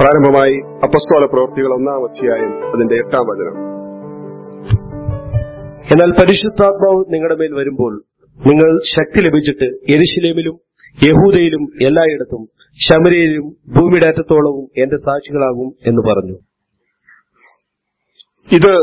പ്രാരംഭമായി അപ്പസ്തോല പ്രവൃത്തികൾ ഒന്നാം അധ്യായം അതിന്റെ എട്ടാം വചനം എന്നാൽ പരിശുദ്ധാത്മാവ് നിങ്ങളുടെ മേൽ വരുമ്പോൾ നിങ്ങൾ ശക്തി ലഭിച്ചിട്ട് യെരുശലേമിലും യഹൂദയിലും എല്ലായിടത്തും ശമരയിലും ഭൂമിയുടെ അറ്റത്തോളവും എന്റെ സാക്ഷികളാകും എന്ന് പറഞ്ഞു ഇത്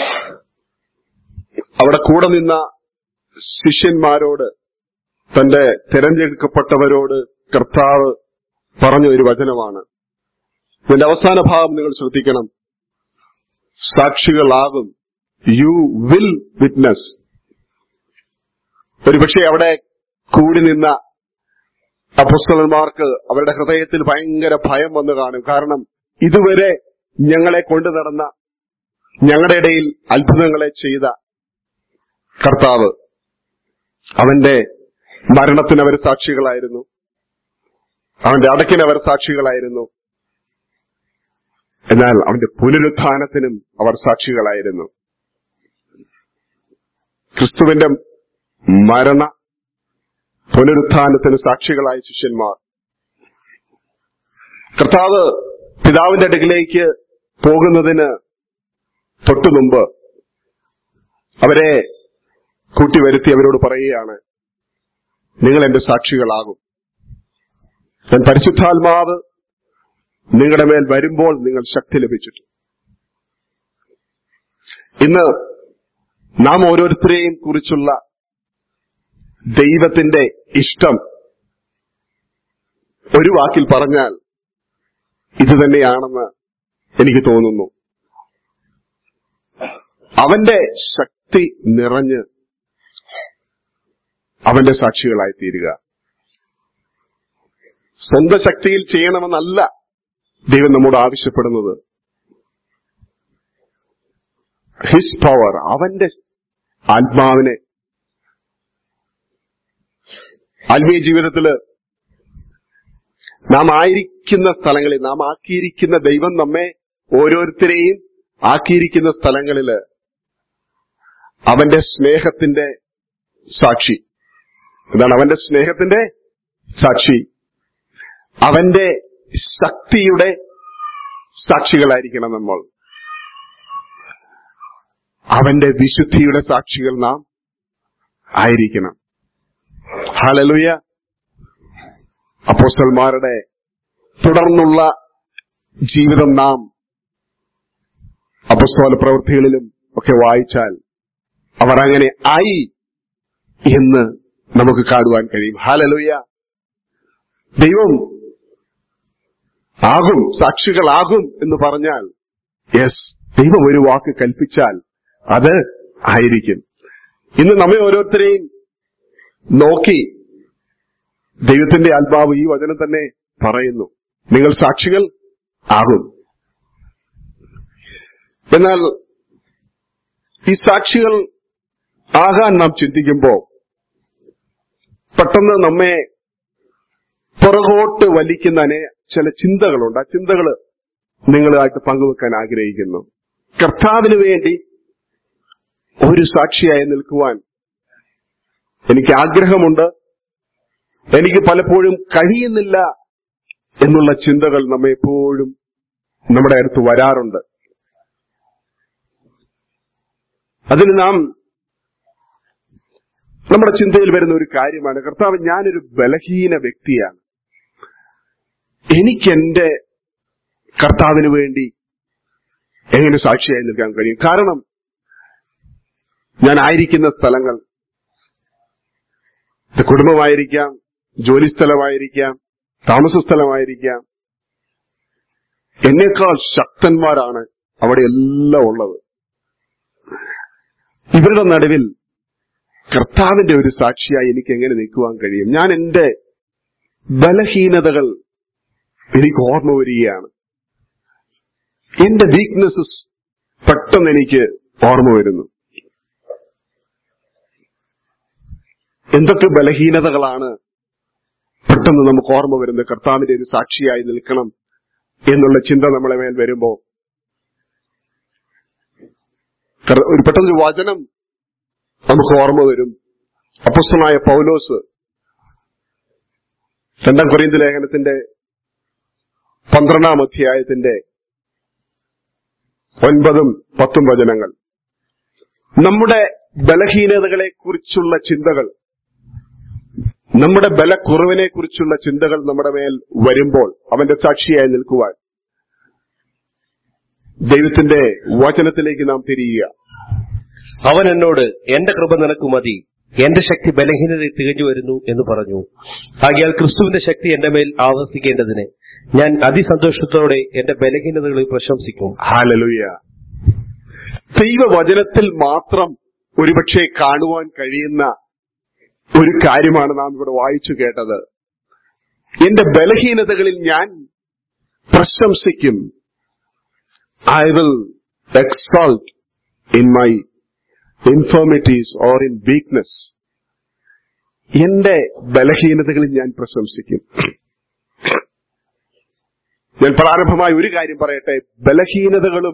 അവിടെ കൂടെ നിന്ന ശിഷ്യന്മാരോട് തന്റെ തിരഞ്ഞെടുക്കപ്പെട്ടവരോട് കർത്താവ് പറഞ്ഞ ഒരു വചനമാണ് ഇതിന്റെ അവസാന ഭാഗം നിങ്ങൾ ശ്രദ്ധിക്കണം സാക്ഷികളാകും യു വിൽ വിറ്റ്നസ് ഒരുപക്ഷെ അവിടെ കൂടി നിന്ന അപുസ്തലന്മാർക്ക് അവരുടെ ഹൃദയത്തിൽ ഭയങ്കര ഭയം വന്നു കാണും കാരണം ഇതുവരെ ഞങ്ങളെ കൊണ്ടു നടന്ന ഞങ്ങളുടെ ഇടയിൽ അത്ഭുതങ്ങളെ ചെയ്ത കർത്താവ് അവന്റെ മരണത്തിന് അവർ സാക്ഷികളായിരുന്നു അവന്റെ അടക്കിന് അവർ സാക്ഷികളായിരുന്നു എന്നാൽ അവന്റെ പുനരുത്ഥാനത്തിനും അവർ സാക്ഷികളായിരുന്നു ക്രിസ്തുവിന്റെ മരണ പുനരുത്ഥാനത്തിന് സാക്ഷികളായ ശിഷ്യന്മാർ കർത്താവ് പിതാവിന്റെ അടുക്കിലേക്ക് പോകുന്നതിന് തൊട്ടു മുമ്പ് അവരെ കൂട്ടിവരുത്തി അവരോട് പറയുകയാണ് നിങ്ങൾ എന്റെ സാക്ഷികളാകും ഞാൻ പരിശുദ്ധാത്മാവ് നിങ്ങളുടെ മേൽ വരുമ്പോൾ നിങ്ങൾ ശക്തി ലഭിച്ചിട്ടു ഇന്ന് നാം ഓരോരുത്തരെയും കുറിച്ചുള്ള ദൈവത്തിന്റെ ഇഷ്ടം ഒരു വാക്കിൽ പറഞ്ഞാൽ ഇത് തന്നെയാണെന്ന് എനിക്ക് തോന്നുന്നു അവന്റെ ശക്തി നിറഞ്ഞ് അവന്റെ സാക്ഷികളായി തീരുക സ്വന്തം ശക്തിയിൽ ചെയ്യണമെന്നല്ല ദൈവം നമ്മോട് ആവശ്യപ്പെടുന്നത് ഹിസ് പവർ അവന്റെ ആത്മാവിനെ ആത്മീയ ജീവിതത്തില് നാം ആയിരിക്കുന്ന സ്ഥലങ്ങളിൽ നാം ആക്കിയിരിക്കുന്ന ദൈവം നമ്മെ ഓരോരുത്തരെയും ആക്കിയിരിക്കുന്ന സ്ഥലങ്ങളില് അവന്റെ സ്നേഹത്തിന്റെ സാക്ഷി എന്താണ് അവന്റെ സ്നേഹത്തിന്റെ സാക്ഷി അവന്റെ ശക്തിയുടെ സാക്ഷികളായിരിക്കണം നമ്മൾ അവന്റെ വിശുദ്ധിയുടെ സാക്ഷികൾ നാം ആയിരിക്കണം ഹാലലുയ അപ്പോസ്റ്റൽമാരുടെ തുടർന്നുള്ള ജീവിതം നാം അപ്പസ്തോല പ്രവൃത്തികളിലും ഒക്കെ വായിച്ചാൽ അവർ അങ്ങനെ ആയി എന്ന് നമുക്ക് കാണുവാൻ കഴിയും ഹാലലുയ ദൈവം ആകും സാക്ഷികളാകും എന്ന് പറഞ്ഞാൽ യെസ് ദൈവം ഒരു വാക്ക് കൽപ്പിച്ചാൽ അത് ആയിരിക്കും ഇന്ന് നമ്മെ ഓരോരുത്തരെയും നോക്കി ദൈവത്തിന്റെ ആത്മാവ് ഈ വചനം തന്നെ പറയുന്നു നിങ്ങൾ സാക്ഷികൾ ആകും എന്നാൽ ഈ സാക്ഷികൾ ആകാൻ നാം ചിന്തിക്കുമ്പോൾ പെട്ടെന്ന് നമ്മെ പുറകോട്ട് വലിക്കുന്ന അനേ ചില ചിന്തകളുണ്ട് ആ ചിന്തകൾ നിങ്ങളുമായിട്ട് പങ്കുവെക്കാൻ ആഗ്രഹിക്കുന്നു കർത്താവിന് വേണ്ടി ഒരു സാക്ഷിയായി നിൽക്കുവാൻ എനിക്ക് ആഗ്രഹമുണ്ട് എനിക്ക് പലപ്പോഴും കഴിയുന്നില്ല എന്നുള്ള ചിന്തകൾ നമ്മെ എപ്പോഴും നമ്മുടെ അടുത്ത് വരാറുണ്ട് അതിന് നാം നമ്മുടെ ചിന്തയിൽ വരുന്ന ഒരു കാര്യമാണ് കർത്താവ് ഞാനൊരു ബലഹീന വ്യക്തിയാണ് എനിക്ക് എന്റെ കർത്താവിന് വേണ്ടി എങ്ങനെ സാക്ഷിയായി നിൽക്കാൻ കഴിയും കാരണം ഞാൻ ആയിരിക്കുന്ന സ്ഥലങ്ങൾ ഇത് കുടുംബമായിരിക്കാം ജോലിസ്ഥലമായിരിക്കാം താമസ സ്ഥലമായിരിക്കാം എന്നേക്കാൾ ശക്തന്മാരാണ് അവിടെ എല്ലാം ഉള്ളത് ഇവരുടെ നടുവിൽ കർത്താവിന്റെ ഒരു സാക്ഷിയായി എനിക്ക് എങ്ങനെ നിൽക്കുവാൻ കഴിയും ഞാൻ എന്റെ ബലഹീനതകൾ എനിക്ക് ഓർമ്മ വരികയാണ് എന്റെ വീക്ക്നെസ്സസ് പെട്ടെന്ന് എനിക്ക് ഓർമ്മ വരുന്നു എന്തൊക്കെ ബലഹീനതകളാണ് പെട്ടെന്ന് നമുക്ക് ഓർമ്മ വരുന്നത് കർത്താവിന്റെ ഒരു സാക്ഷിയായി നിൽക്കണം എന്നുള്ള ചിന്ത നമ്മളെ മേൽ വരുമ്പോ കർ- ഒരു പെട്ടെന്നൊരു വചനം നമുക്ക് ഓർമ്മ വരും അപ്പുസ്തനായ പൗലോസ് രണ്ടാം കൊറിയന്ത് ലേഖനത്തിന്റെ പന്ത്രണ്ടാം അധ്യായത്തിന്റെ ഒൻപതും പത്തും വചനങ്ങൾ നമ്മുടെ ബലഹീനതകളെ കുറിച്ചുള്ള ചിന്തകൾ നമ്മുടെ ബലക്കുറവിനെ കുറിച്ചുള്ള ചിന്തകൾ നമ്മുടെ മേൽ വരുമ്പോൾ അവന്റെ സാക്ഷിയായി നിൽക്കുവാൻ ദൈവത്തിന്റെ വചനത്തിലേക്ക് നാം തിരിയുക അവൻ എന്നോട് എന്റെ കൃപ നിനക്ക് മതി എന്റെ ശക്തി ബലഹീനതയിൽ തികഞ്ഞു വരുന്നു എന്ന് പറഞ്ഞു ആകിയാൽ ക്രിസ്തുവിന്റെ ശക്തി എന്റെ മേൽ ആവർത്തിക്കേണ്ടതിന് ഞാൻ അതിസന്തോഷത്തോടെ എന്റെ ബലഹീനതകളിൽ പ്രശംസിക്കും ഹാലലുയ ദൈവവചനത്തിൽ മാത്രം ഒരുപക്ഷെ കാണുവാൻ കഴിയുന്ന ഒരു കാര്യമാണ് നാം ഇവിടെ വായിച്ചു കേട്ടത് എന്റെ ബലഹീനതകളിൽ ഞാൻ പ്രശംസിക്കും I will exalt in my infirmities or in weakness എന്റെ ബലഹീനതകളിൽ ഞാൻ പ്രശംസിക്കും ഞാൻ പ്രാരംഭമായി ഒരു കാര്യം പറയട്ടെ ബലഹീനതകളും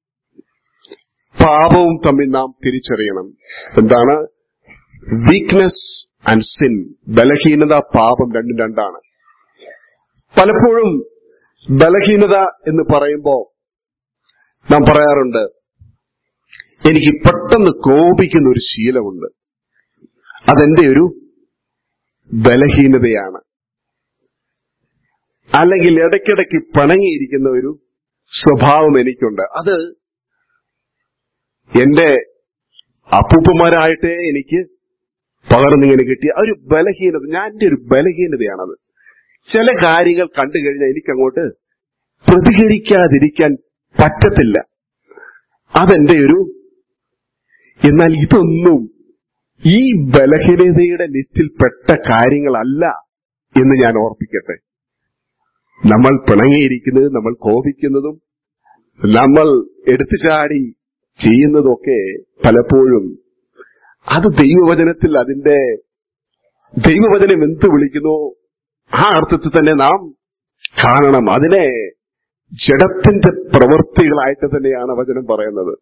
പാപവും തമ്മിൽ നാം തിരിച്ചറിയണം എന്താണ് വീക്ക്നെസ് ആൻഡ് സിൻ ബലഹീനത പാപം രണ്ടും രണ്ടാണ് പലപ്പോഴും ബലഹീനത എന്ന് പറയുമ്പോൾ നാം പറയാറുണ്ട് എനിക്ക് പെട്ടെന്ന് കോപിക്കുന്ന ഒരു ശീലമുണ്ട് അതെന്റെ ഒരു ബലഹീനതയാണ് അല്ലെങ്കിൽ ഇടയ്ക്കിടയ്ക്ക് പിണങ്ങിയിരിക്കുന്ന ഒരു സ്വഭാവം എനിക്കുണ്ട് അത് എന്റെ അപ്പൂപ്പന്മാരായിട്ടേ എനിക്ക് പകർന്നിങ്ങനെ കിട്ടിയ ആ ഒരു ബലഹീനത ഞാൻ എന്റെ ഒരു ബലഹീനതയാണത് ചില കാര്യങ്ങൾ കണ്ടു കഴിഞ്ഞാൽ എനിക്കങ്ങോട്ട് പ്രതികരിക്കാതിരിക്കാൻ പറ്റത്തില്ല അതെന്റെ ഒരു എന്നാൽ ഇതൊന്നും ഈ ബലഹീനതയുടെ ലിസ്റ്റിൽ പെട്ട കാര്യങ്ങളല്ല എന്ന് ഞാൻ ഓർപ്പിക്കട്ടെ നമ്മൾ പിണങ്ങിയിരിക്കുന്നത് നമ്മൾ കോപിക്കുന്നതും നമ്മൾ എടുത്തു ചാടി ചെയ്യുന്നതൊക്കെ പലപ്പോഴും അത് ദൈവവചനത്തിൽ അതിന്റെ ദൈവവചനം എന്ത് വിളിക്കുന്നു ആ അർത്ഥത്തിൽ തന്നെ നാം കാണണം അതിനെ ജഡത്തിന്റെ പ്രവൃത്തികളായിട്ട് തന്നെയാണ് വചനം പറയുന്നത്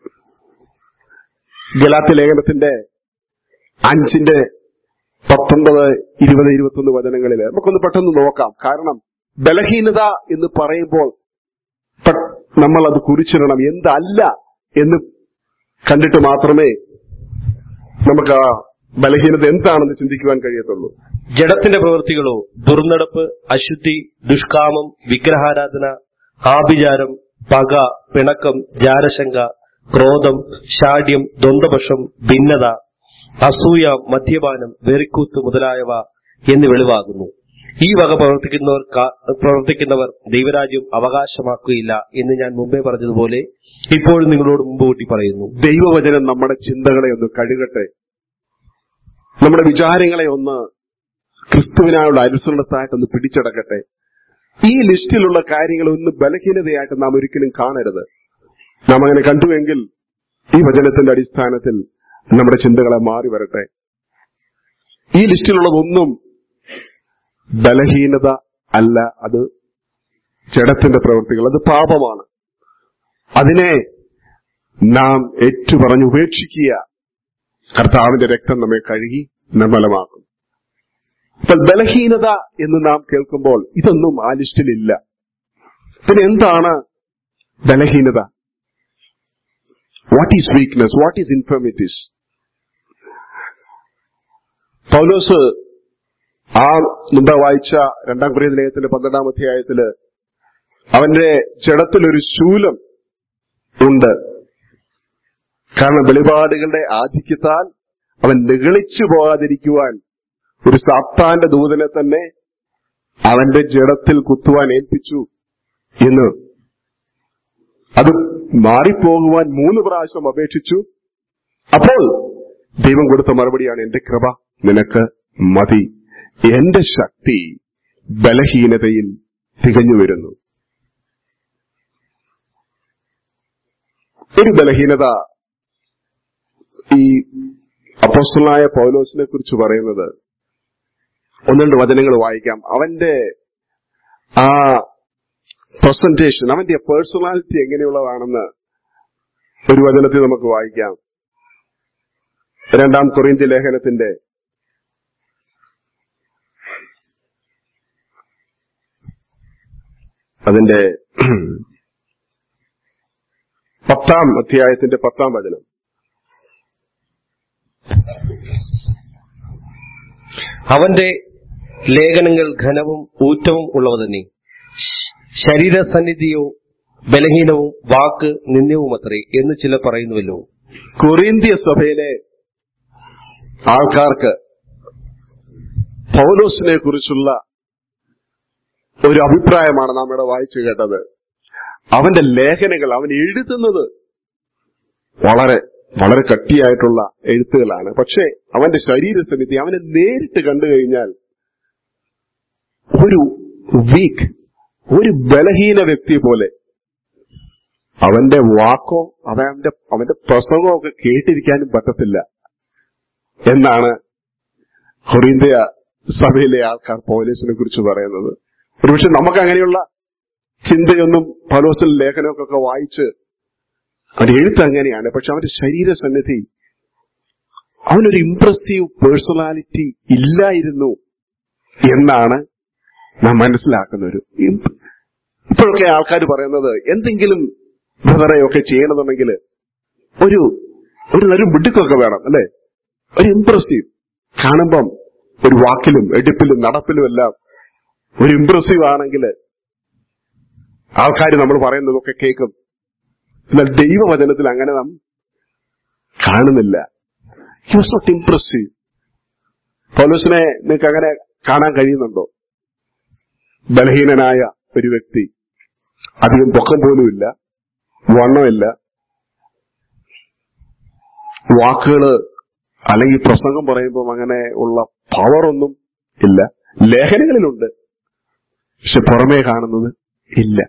ഗലാത്തി ലേഖനത്തിന്റെ അഞ്ചിന്റെ പത്തൊമ്പത് ഇരുപത് ഇരുപത്തൊന്ന് വചനങ്ങളിൽ നമുക്കൊന്ന് പെട്ടെന്ന് നോക്കാം കാരണം ബലഹീനത എന്ന് പറയുമ്പോൾ പെ- നമ്മൾ അത് കുറിച്ചിടണം എന്തല്ല എന്ന് കണ്ടിട്ട് മാത്രമേ നമുക്ക് ആ ബലഹീനത എന്താണെന്ന് ചിന്തിക്കുവാൻ കഴിയത്തുള്ളൂ ജഡത്തിന്റെ പ്രവൃത്തികളോ ദുർനടപ്പ് അശുദ്ധി ദുഷ്കാമം വിഗ്രഹാരാധന ആഭിചാരം പക പിണക്കം ജാരശങ്ക ക്രോധം ഷാഢ്യം ദ്വന്ദ്പക്ഷം ഭിന്നത അസൂയ മദ്യപാനം വെറിക്കൂത്ത് മുതലായവ എന്ന് വെളിവാകുന്നു ഈ വക പ്രവർത്തിക്കുന്നവർ പ്രവർത്തിക്കുന്നവർ ദൈവരാജ്യം അവകാശമാക്കുകയില്ല എന്ന് ഞാൻ മുമ്പേ പറഞ്ഞതുപോലെ ഇപ്പോഴും നിങ്ങളോട് മുമ്പ് കൂട്ടി പറയുന്നു ദൈവവചനം നമ്മുടെ ചിന്തകളെ ഒന്ന് കഴുകട്ടെ നമ്മുടെ വിചാരങ്ങളെ ഒന്ന് ക്രിസ്തുവിനായുള്ള അനുസരണത്തായിട്ടൊന്ന് പിടിച്ചടക്കട്ടെ ഈ ലിസ്റ്റിലുള്ള കാര്യങ്ങൾ ഒന്ന് ബലഹീനതയായിട്ട് നാം ഒരിക്കലും കാണരുത് നാം അങ്ങനെ കണ്ടുവെങ്കിൽ ഈ വചനത്തിന്റെ അടിസ്ഥാനത്തിൽ നമ്മുടെ ചിന്തകളെ മാറി വരട്ടെ ഈ ലിസ്റ്റിലുള്ളതൊന്നും ബലഹീനത അല്ല അത് ജഡത്തിന്റെ പ്രവൃത്തികൾ അത് പാപമാണ് അതിനെ നാം ഏറ്റുപറഞ്ഞ് ഉപേക്ഷിക്കുക കർത്താവിന്റെ രക്തം നമ്മെ കഴുകി നിർമ്മലമാക്കും അപ്പോൾ ബലഹീനത എന്ന് നാം കേൾക്കുമ്പോൾ ഇതൊന്നും ആ ലിസ്റ്റിലില്ല പിന്നെ എന്താണ് ബലഹീനത what is weakness what is infirmities Paulose ആ മുമ്പ് വായിച്ച രണ്ടാം കുറിയ നിലയത്തിന്റെ പന്ത്രണ്ടാം അധ്യായത്തില് അവന്റെ ജഡത്തിലൊരു ശൂലം ഉണ്ട് കാരണം വെളിപാടുകളുടെ ആധിക്യത്താൽ അവൻ നിഗളിച്ചു പോകാതിരിക്കുവാൻ ഒരു സാത്താന്റെ ദൂതനെ തന്നെ അവന്റെ ജഡത്തിൽ കുത്തുവാൻ ഏൽപ്പിച്ചു എന്ന് അത് മാറിപ്പോകുവാൻ മൂന്ന് പ്രാവശ്യം അപേക്ഷിച്ചു അപ്പോൾ ദൈവം കൊടുത്ത മറുപടിയാണ് എന്റെ കൃപ നിനക്ക് മതി എന്റെ ശക്തി ബലഹീനതയിൽ തികഞ്ഞു വരുന്നു ഒരു ബലഹീനത ഈ അപ്പോസ്റ്റലായ പൗലോസിനെ കുറിച്ച് പറയുന്നത് ഒന്ന് രണ്ട് വചനങ്ങൾ വായിക്കാം അവന്റെ ആ പ്രസന്റേഷൻ അവന്റെ പേഴ്സണാലിറ്റി എങ്ങനെയുള്ളതാണെന്ന് ഒരു വചനത്തിൽ നമുക്ക് വായിക്കാം രണ്ടാം കൊറിന്ത്യ ലേഖനത്തിന്റെ അതിന്റെ പത്താം അധ്യായത്തിന്റെ പത്താം വചനം അവന്റെ ലേഖനങ്ങൾ ഘനവും ഊറ്റവും ഉള്ളവ തന്നെ ശരീരസന്നിധിയോ ബലഹീനവും വാക്ക് നിന്ദ്യവുമത്രേ എന്ന് ചിലർ പറയുന്നുവല്ലോ കൊറിന്ത്യ സഭയിലെ ആൾക്കാർക്ക് പൗലോസിനെ കുറിച്ചുള്ള ഒരു അഭിപ്രായമാണ് നാം ഇവിടെ വായിച്ചു കേട്ടത് അവന്റെ ലേഖനങ്ങൾ അവൻ എഴുതുന്നത് വളരെ വളരെ കട്ടിയായിട്ടുള്ള എഴുത്തുകളാണ് പക്ഷേ അവന്റെ ശരീരസന്നിധി അവനെ നേരിട്ട് കണ്ടു കഴിഞ്ഞാൽ ഒരു വീക്ക് ഒരു ബലഹീന വ്യക്തി പോലെ അവന്റെ വാക്കോ അവന്റെ അവന്റെ പ്രസംഗമോ ഒക്കെ കേട്ടിരിക്കാനും പറ്റത്തില്ല എന്നാണ് ഹൊറീന്ത്യ സഭയിലെ ആൾക്കാർ പൗലോസിനെ കുറിച്ച് പറയുന്നത് ഒരുപക്ഷെ നമുക്ക് അങ്ങനെയുള്ള ചിന്തയൊന്നും പൗലോസിന്റെ ലേഖനമൊക്കെ വായിച്ച് അവന്റെ എഴുത്ത് അങ്ങനെയാണ് പക്ഷെ അവന്റെ ശരീരസന്നിധി അവനൊരു ഇംപ്രസീവ് പേഴ്സണാലിറ്റി ഇല്ലായിരുന്നു എന്നാണ് നാം മനസ്സിലാക്കുന്ന ഒരു ഇംപ്- ഇപ്പോഴൊക്കെ ആൾക്കാർ പറയുന്നത് എന്തെങ്കിലും ബ്രദറെയൊക്കെ ചെയ്യണമെന്നുണ്ടെങ്കിൽ ഒരു ഒരു ഒരു മിടുക്കൊക്കെ വേണം അല്ലെ ഒരു ഇംപ്രസീവ് കാണുമ്പം ഒരു വാക്കിലും എടുപ്പിലും നടപ്പിലും എല്ലാം ഒരു ഇംപ്രസീവ് ആണെങ്കിൽ ആൾക്കാർ നമ്മൾ പറയുന്നതൊക്കെ കേൾക്കും എന്നാൽ ദൈവവചനത്തിൽ അങ്ങനെ നാം കാണുന്നില്ല ഹി വാസ് നോട്ട് ഇംപ്രസീവ് പൗലോസിനെ നിങ്ങൾക്ക് അങ്ങനെ കാണാൻ കഴിയുന്നുണ്ടോ ബലഹീനനായ ഒരു വ്യക്തി അധികം പൊക്കം പോലുമില്ല വണ്ണമില്ല വാക്കുകള് അല്ലെങ്കിൽ പ്രസംഗം പറയുമ്പോൾ അങ്ങനെ ഉള്ള പവറൊന്നും ഇല്ല ലേഖനങ്ങളിലുണ്ട് പക്ഷെ പുറമേ കാണുന്നത് ഇല്ല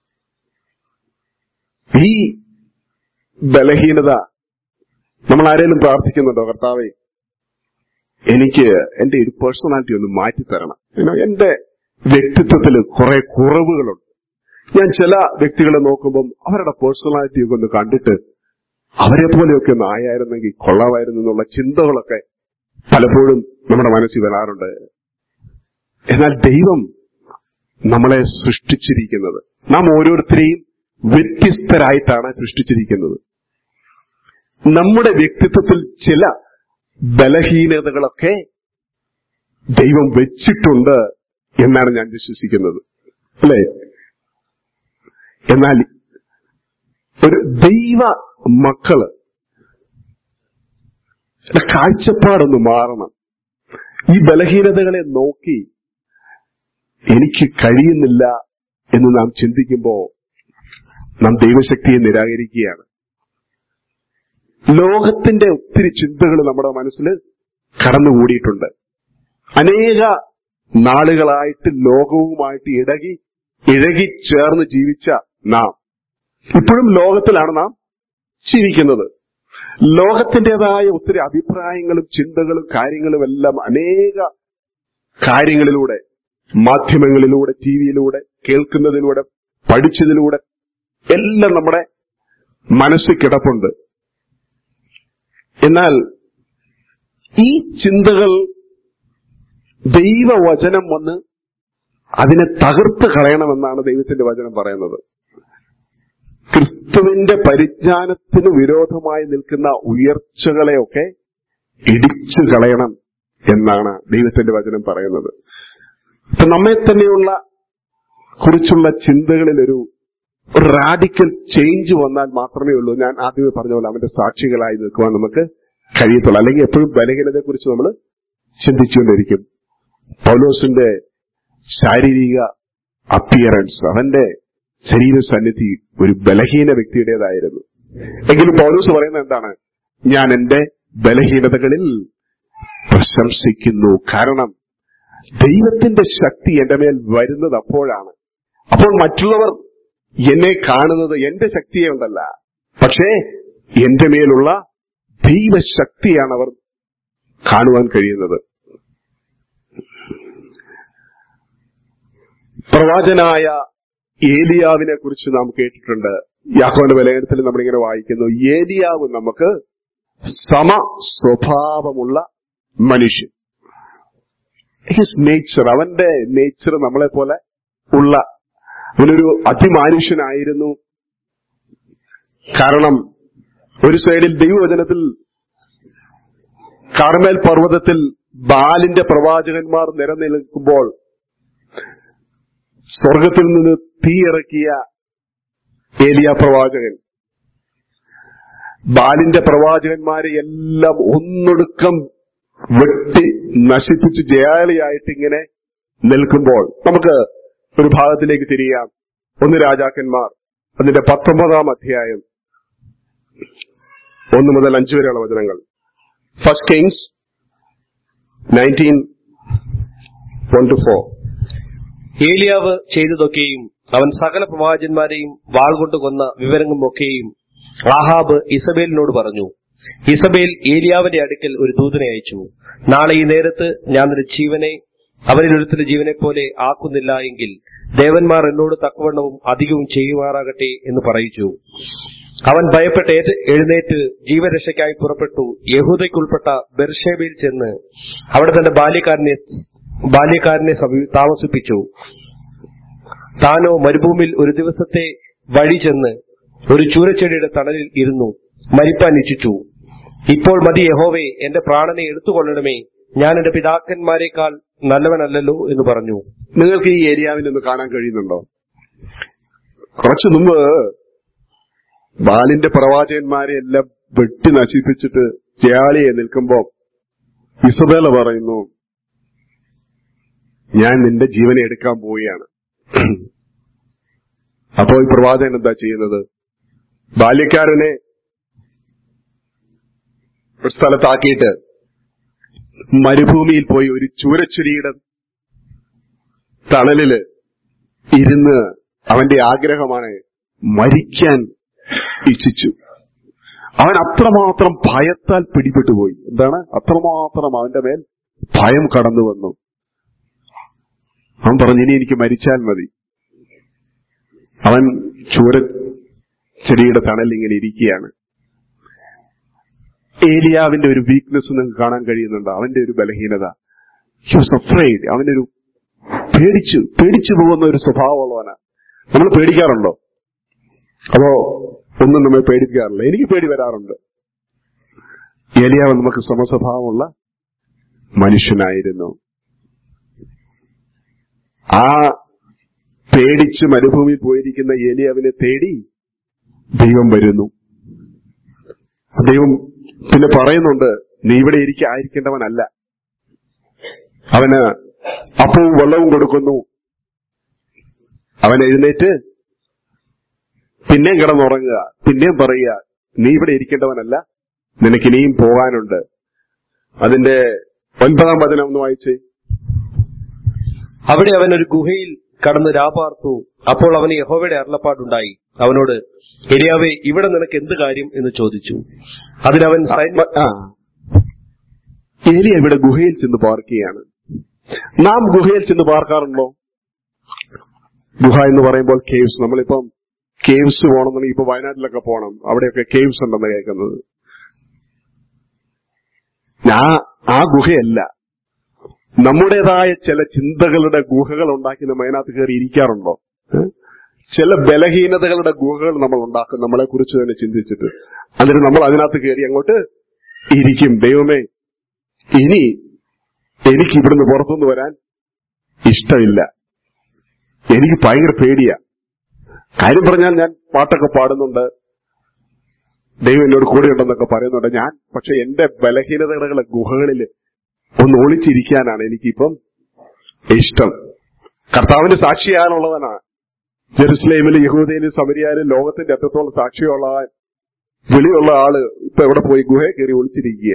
ഈ ബലഹീനത നമ്മൾ ആരെങ്കിലും പ്രാർത്ഥിക്കുന്നുണ്ടോ കർത്താവെ എനിക്ക് എന്റെ ഒരു പേഴ്സണാലിറ്റി ഒന്ന് മാറ്റിത്തരണം You know, എന്റെ വ്യക്തിത്വത്തിൽ കുറെ കുറവുകളുണ്ട് ഞാൻ ചില വ്യക്തികളെ നോക്കുമ്പം അവരുടെ പേഴ്സണാലിറ്റി ഒക്കെ ഒന്ന് കണ്ടിട്ട് അവരെ പോലെയൊക്കെ ഒന്ന് ആയായിരുന്നെങ്കിൽ കൊള്ളാമായിരുന്നു എന്നുള്ള ചിന്തകളൊക്കെ പലപ്പോഴും നമ്മുടെ മനസ്സിൽ വരാറുണ്ട് എന്നാൽ ദൈവം നമ്മളെ സൃഷ്ടിച്ചിരിക്കുന്നത് നാം ഓരോരുത്തരെയും വ്യത്യസ്തരായിട്ടാണ് സൃഷ്ടിച്ചിരിക്കുന്നത് നമ്മുടെ വ്യക്തിത്വത്തിൽ ചില ബലഹീനതകളൊക്കെ ദൈവം വെച്ചിട്ടുണ്ട് എന്നാണ് ഞാൻ വിശ്വസിക്കുന്നത് അല്ലേ എന്നാൽ ഒരു ദൈവ മക്കള് ടെ കാഴ്ചപ്പാടൊന്ന് മാറണം ഈ ബലഹീനതകളെ നോക്കി എനിക്ക് കഴിയുന്നില്ല എന്ന് നാം ചിന്തിക്കുമ്പോ നാം ദൈവശക്തിയെ നിരാകരിക്കുകയാണ് ലോകത്തിന്റെ ഒത്തിരി ചിന്തകൾ നമ്മുടെ മനസ്സിൽ കടന്നുകൂടിയിട്ടുണ്ട് അനേക നാളുകളായിട്ട് ലോകവുമായിട്ട് ഇടകി ഇഴകി ചേർന്ന് ജീവിച്ച നാം ഇപ്പോഴും ലോകത്തിലാണ് നാം ജീവിക്കുന്നത് ലോകത്തിൻ്റെതായ ഒത്തിരി അഭിപ്രായങ്ങളും ചിന്തകളും കാര്യങ്ങളും എല്ലാം അനേക കാര്യങ്ങളിലൂടെ മാധ്യമങ്ങളിലൂടെ ടി വിയിലൂടെ കേൾക്കുന്നതിലൂടെ പഠിച്ചതിലൂടെ എല്ലാം നമ്മുടെ മനസ്സിൽ കിടപ്പുണ്ട് എന്നാൽ ഈ ചിന്തകൾ ദൈവവചനം വന്ന് അതിനെ തകർത്ത് കളയണമെന്നാണ് ദൈവത്തിന്റെ വചനം പറയുന്നത് ക്രിസ്തുവിന്റെ പരിജ്ഞാനത്തിന് വിരോധമായി നിൽക്കുന്ന ഉയർച്ചകളെയൊക്കെ ഇടിച്ചു കളയണം എന്നാണ് ദൈവത്തിന്റെ വചനം പറയുന്നത് അപ്പൊ നമ്മെ തന്നെയുള്ള കുറിച്ചുള്ള ചിന്തകളിൽ ഒരു റാഡിക്കൽ ചേഞ്ച് വന്നാൽ മാത്രമേ ഉള്ളൂ ഞാൻ ആദ്യമേ പറഞ്ഞ പോലെ അവന്റെ സാക്ഷികളായി നിൽക്കുവാൻ നമുക്ക് കഴിയത്തുള്ളൂ അല്ലെങ്കിൽ എപ്പോഴും ബലഹീനതയെ കുറിച്ച് നമ്മൾ ചിന്തിച്ചുകൊണ്ടിരിക്കും പൗലോസിന്റെ ശാരീരിക അപ്പിയറൻസ് അവന്റെ ശരീര സന്നിധി ഒരു ബലഹീന വ്യക്തിയുടേതായിരുന്നു എങ്കിലും പൗലോസ് പറയുന്നത് എന്താണ് ഞാൻ എന്റെ ബലഹീനതകളിൽ പ്രശംസിക്കുന്നു കാരണം ദൈവത്തിന്റെ ശക്തി എന്റെ മേൽ വരുന്നത് അപ്പോഴാണ് അപ്പോൾ മറ്റുള്ളവർ എന്നെ കാണുന്നത് എന്റെ ശക്തിയെ ഉണ്ടല്ല പക്ഷേ എന്റെ മേലുള്ള ദൈവശക്തിയാണ് അവർ കാണുവാൻ കഴിയുന്നത് പ്രവാചനായ ഏലിയാവിനെ കുറിച്ച് നാം കേട്ടിട്ടുണ്ട് യാഹോന്റെ വിലയിരുത്തൽ നമ്മളിങ്ങനെ വായിക്കുന്നു ഏലിയാവ് നമുക്ക് സമ സ്വഭാവമുള്ള മനുഷ്യൻ ഹിസ് നേച്ചർ അവന്റെ നേച്ചർ നമ്മളെ പോലെ ഉള്ള അവനൊരു അതിമാനുഷ്യനായിരുന്നു കാരണം ഒരു സൈഡിൽ ദൈവവചനത്തിൽ കാർമേൽ പർവ്വതത്തിൽ ബാലിന്റെ പ്രവാചകന്മാർ നിരനിൽക്കുമ്പോൾ സ്വർഗത്തിൽ നിന്ന് തീയിറക്കിയ ഏലിയ പ്രവാചകൻ ബാലിന്റെ പ്രവാചകന്മാരെ എല്ലാം ഒന്നൊടുക്കം വെട്ടി നശിപ്പിച്ച് ജയാളിയായിട്ട് ഇങ്ങനെ നിൽക്കുമ്പോൾ നമുക്ക് ഒരു ഭാഗത്തിലേക്ക് തിരിയാം ഒന്ന് രാജാക്കന്മാർ അതിന്റെ പത്തൊമ്പതാം അധ്യായം ഒന്ന് മുതൽ അഞ്ചു വരെയുള്ള വചനങ്ങൾ first Kings nineteen one two four ഏലിയാവ് ചെയ്തതൊക്കെയും അവൻ സകല പ്രവാചന്മാരെയും വാൾ കൊണ്ട് കൊന്ന വിവരങ്ങളുമൊക്കെയും ആഹാബ് ഇസബേലിനോട് പറഞ്ഞു ഇസബേൽ ഏലിയാവിന്റെ അടുക്കൽ ഒരു ദൂതനെ അയച്ചു നാളെ ഈ നേരത്ത് ഞാൻ നിന്റെ ജീവനെ അവരിൽ ഒരുത്തിന്റെ ജീവനെ പോലെ ആക്കുന്നില്ല എങ്കിൽ ദേവന്മാർ എന്നോട് തക്കവണ്ണവും അധികവും ചെയ്യുമാറാകട്ടെ എന്ന് പറയിച്ചു അവൻ ഭയപ്പെട്ട് ഏറ്റ് എഴുന്നേറ്റ് ജീവരക്ഷയ്ക്കായി പുറപ്പെട്ടു യഹൂദയ്ക്കുൾപ്പെട്ട ബെർഷേബയിൽ ചെന്ന് അവിടെ തന്റെ ബാല്യക്കാരനെ ബാല്യക്കാരനെ സമീ- താമസിപ്പിച്ചു താനോ മരുഭൂമിയിൽ ഒരു ദിവസത്തെ വഴി ചെന്ന് ഒരു ചൂരച്ചെടിയുടെ തണലിൽ ഇരുന്നു മരിപ്പാൻ ഇച്ഛിച്ചു ഇപ്പോൾ മതി യഹോവേ എന്റെ പ്രാണനെ എടുത്തുകൊള്ളണമേ ഞാൻ എന്റെ പിതാക്കന്മാരെക്കാൾ നല്ലവനല്ലല്ലോ എന്ന് പറഞ്ഞു നിങ്ങൾക്ക് ഈ ഏരിയാവിൽ ഒന്ന് കാണാൻ കഴിയുന്നുണ്ടോ കുറച്ചു മുമ്പ് ബാലിന്റെ പ്രവാചകന്മാരെ എല്ലാം വെട്ടി നശിപ്പിച്ചിട്ട് ജയാളിയെ നിൽക്കുമ്പോ ഇസബേല പറയുന്നു ഞാൻ നിന്റെ ജീവനെ എടുക്കാൻ പോവുകയാണ് അപ്പോ ഈ പ്രവാചകൻ എന്താ ചെയ്യുന്നത് ബാല്യക്കാരനെ ഒരു സ്ഥലത്താക്കിയിട്ട് മരുഭൂമിയിൽ പോയി ഒരു ചൂരച്ചുരിയുടെ തണലില് ഇരുന്ന് അവന്റെ ആഗ്രഹമാണ് മരിക്കാൻ ഇച്ഛിച്ചു അവൻ അത്രമാത്രം ഭയത്താൽ പിടിപെട്ടുപോയി എന്താണ് അത്രമാത്രം അവന്റെ മേൽ ഭയം കടന്നു വന്നു അവൻ പറഞ്ഞു ഇനി എനിക്ക് മരിച്ചാൽ മതി അവൻ ചൂര ചെടിയുടെ തണലിൽ ഇങ്ങനെ ഇരിക്കുകയാണ് ഏലിയാവിന്റെ ഒരു വീക്ക്നെസ് നിങ്ങൾക്ക് കാണാൻ കഴിയുന്നുണ്ട് അവന്റെ ഒരു ബലഹീനത ഹി വാസ് അഫ്രൈഡ് അവനൊരു പേടിച്ചു പേടിച്ചു പോകുന്ന ഒരു സ്വഭാവമുള്ളവനാ നമ്മൾ പേടിക്കാറുണ്ടോ അതോ ഒന്നും നമ്മെ പേടിക്കാറില്ല എനിക്ക് പേടി വരാറുണ്ട് ഏലിയാവ് നമുക്ക് സമസ്വഭാവമുള്ള മനുഷ്യനായിരുന്നു ആ പേടിച്ച് മരുഭൂമിയിൽ പോയിരിക്കുന്ന ഏലിയാവിനെ തേടി ദൈവം വരുന്നു ദൈവം പിന്നെ പറയുന്നുണ്ട് നീ ഇവിടെ ഇരിക്ക ആയിരിക്കേണ്ടവനല്ല അവന് അപ്പവും വെള്ളവും കൊടുക്കുന്നു അവൻ എഴുന്നേറ്റ് പിന്നെയും കിടന്നുറങ്ങുക പിന്നെയും പറയുക നീ ഇവിടെ ഇരിക്കേണ്ടവനല്ല നിനക്ക് ഇനിയും പോകാനുണ്ട് അതിന്റെ ഒൻപതാം വചനം ഒന്ന് വായിച്ചേ അവിടെ അവൻ ഒരു ഗുഹയിൽ കടന്ന് രാപാർത്തു അപ്പോൾ അവന് യഹോവയുടെ അരുളപ്പാടുണ്ടായി അവനോട് എലിയാവേ ഇവിടെ നിനക്ക് എന്ത് കാര്യം എന്ന് ചോദിച്ചു അതിനവൻ സൈന്യ ആ ഏലിയ ഇവിടെ ഗുഹയിൽ ചെന്ന് പാർക്കുകയാണ് നാം ഗുഹയിൽ ചെന്ന് പാർക്കാറുണ്ടോ ഗുഹ എന്ന് പറയുമ്പോൾ കേവ്സ് നമ്മളിപ്പം കേവ്സ് പോകണമെന്നുണ്ടെങ്കിൽ ഇപ്പൊ വയനാട്ടിലൊക്കെ പോകണം അവിടെയൊക്കെ കേവ്സ് ഉണ്ടെന്ന് കേൾക്കുന്നത് ആ ആ ഗുഹയല്ല നമ്മുടേതായ ചില ചിന്തകളുടെ ഗുഹകൾ ഉണ്ടാക്കി നമ്മൾ അതിനകത്ത് കയറി ഇരിക്കാറുണ്ടോ ഏ? ചില ബലഹീനതകളുടെ ഗുഹകൾ നമ്മൾ ഉണ്ടാക്കും നമ്മളെ കുറിച്ച് തന്നെ ചിന്തിച്ചിട്ട് എന്നിട്ട് നമ്മൾ അതിനകത്ത് കയറി അങ്ങോട്ട് ഇരിക്കും ദൈവമേ ഇനി എനിക്ക് ഇവിടുന്ന് പുറത്തുനിന്ന് വരാൻ ഇഷ്ടമില്ല എനിക്ക് ഭയങ്കര പേടിയാ കാര്യം പറഞ്ഞാൽ ഞാൻ പാട്ടൊക്കെ പാടുന്നുണ്ട് ദൈവം എന്നോട് കൂടെ ഉണ്ടെന്നൊക്കെ പറയുന്നുണ്ട് ഞാൻ പക്ഷെ എന്റെ ബലഹീനതകളുടെ ഗുഹകളിൽ ഒന്ന് ഒളിച്ചിരിക്കാനാണ് എനിക്കിപ്പം ഇഷ്ടം കർത്താവിന്റെ സാക്ഷിയാണുള്ളവനാ ജെറുസലേമിലും യഹൂദയിലും സമരിയാലും ലോകത്തിന്റെ അത്രത്തോളം സാക്ഷിയുള്ള വെളിയുള്ള ആള് ഇപ്പൊ എവിടെ പോയി ഗുഹയെ കയറി ഒളിച്ചിരിക്കുക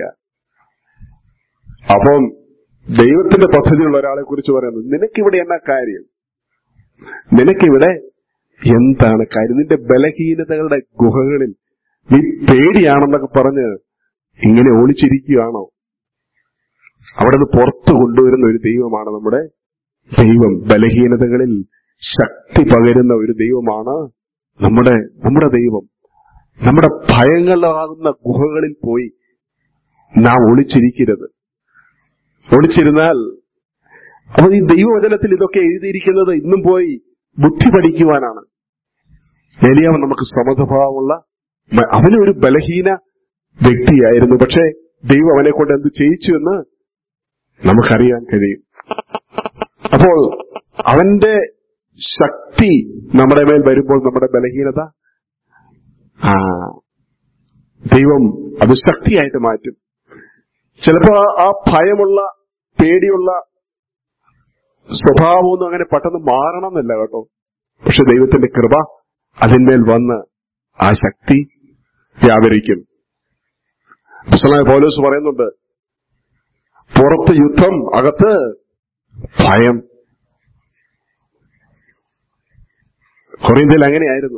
അപ്പം ദൈവത്തിന്റെ പദ്ധതിയുള്ള ഒരാളെ കുറിച്ച് പറയുന്നത് നിനക്കിവിടെ എന്നാ കാര്യം നിനക്കിവിടെ എന്താണ് കാര്യം നിന്റെ ബലഹീനതകളുടെ ഗുഹകളിൽ നീ പേടിയാണെന്നൊക്കെ പറഞ്ഞ് ഇങ്ങനെ ഒളിച്ചിരിക്കുകയാണോ അവിടെ നിന്ന് പുറത്തു കൊണ്ടുവരുന്ന ഒരു ദൈവമാണ് നമ്മുടെ ദൈവം ബലഹീനതകളിൽ ശക്തി പകരുന്ന ഒരു ദൈവമാണ് നമ്മുടെ നമ്മുടെ ദൈവം നമ്മുടെ ഭയങ്ങളാകുന്ന ഗുഹകളിൽ പോയി നാം ഒളിച്ചിരിക്കരുത് ഒളിച്ചിരുന്നാൽ അപ്പൊ ഈ ദൈവവചനത്തിൽ ഇതൊക്കെ എഴുതിയിരിക്കുന്നത് ഇന്നും പോയി ബുദ്ധി പഠിക്കുവാനാണ് ഏലിയാവ് നമുക്ക് സമസ്വഭാവമുള്ള മ- അവനൊരു ബലഹീന വ്യക്തിയായിരുന്നു പക്ഷേ ദൈവം അവനെ കൊണ്ട് എന്ത് ചെയ്യിച്ചു എന്ന് നമുക്കറിയാൻ കഴിയും അപ്പോൾ അവന്റെ ശക്തി നമ്മുടെ മേൽ വരുമ്പോൾ നമ്മുടെ ബലഹീനത ആ, ദൈവം അത് ശക്തിയായിട്ട് മാറ്റും ചിലപ്പോ ആ- ആ ഭയമുള്ള പേടിയുള്ള സ്വഭാവമൊന്നും അങ്ങനെ പെട്ടെന്ന് മാറണമെന്നില്ല കേട്ടോ പക്ഷെ ദൈവത്തിന്റെ കൃപ അതിന്മേൽ വന്ന് ആ ശക്തി വ്യാപരിക്കും പുസ്തകമായ പൗലോസ് പറയുന്നുണ്ട് പുറത്ത് യുദ്ധം അകത്ത് ഭയം കൊറിയന്തിൽ അങ്ങനെയായിരുന്നു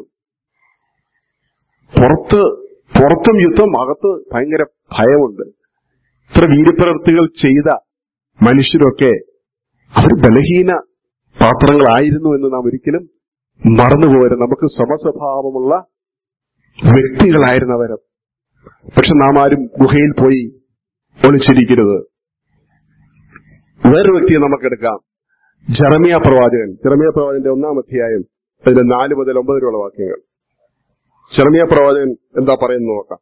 പുറത്ത് പുറത്തും യുദ്ധം അകത്ത് ഭയങ്കര ഭയമുണ്ട് ഇത്ര വീരപ്രവൃത്തികൾ ചെയ്ത മനുഷ്യരൊക്കെ അവർ ബലഹീന പാത്രങ്ങളായിരുന്നു എന്ന് നാം ഒരിക്കലും മറന്നുപോകരുത് നമുക്ക് സമസ്വഭാവമുള്ള വ്യക്തികളായിരുന്നവരും പക്ഷെ നാം ആരും ഗുഹയിൽ പോയി ഒളിച്ചിരിക്കരുത് വേറൊരു വ്യക്തിയെ നമുക്കെടുക്കാം ജെറമിയ പ്രവാചകൻ ജെറമിയ പ്രവാചകന്റെ ഒന്നാം അധ്യായം അതിന്റെ നാല് മുതൽ ഒമ്പത് വരെയുള്ള വാക്യങ്ങൾ ജെറമിയ പ്രവാചകൻ എന്താ പറയുന്നത് നോക്കാം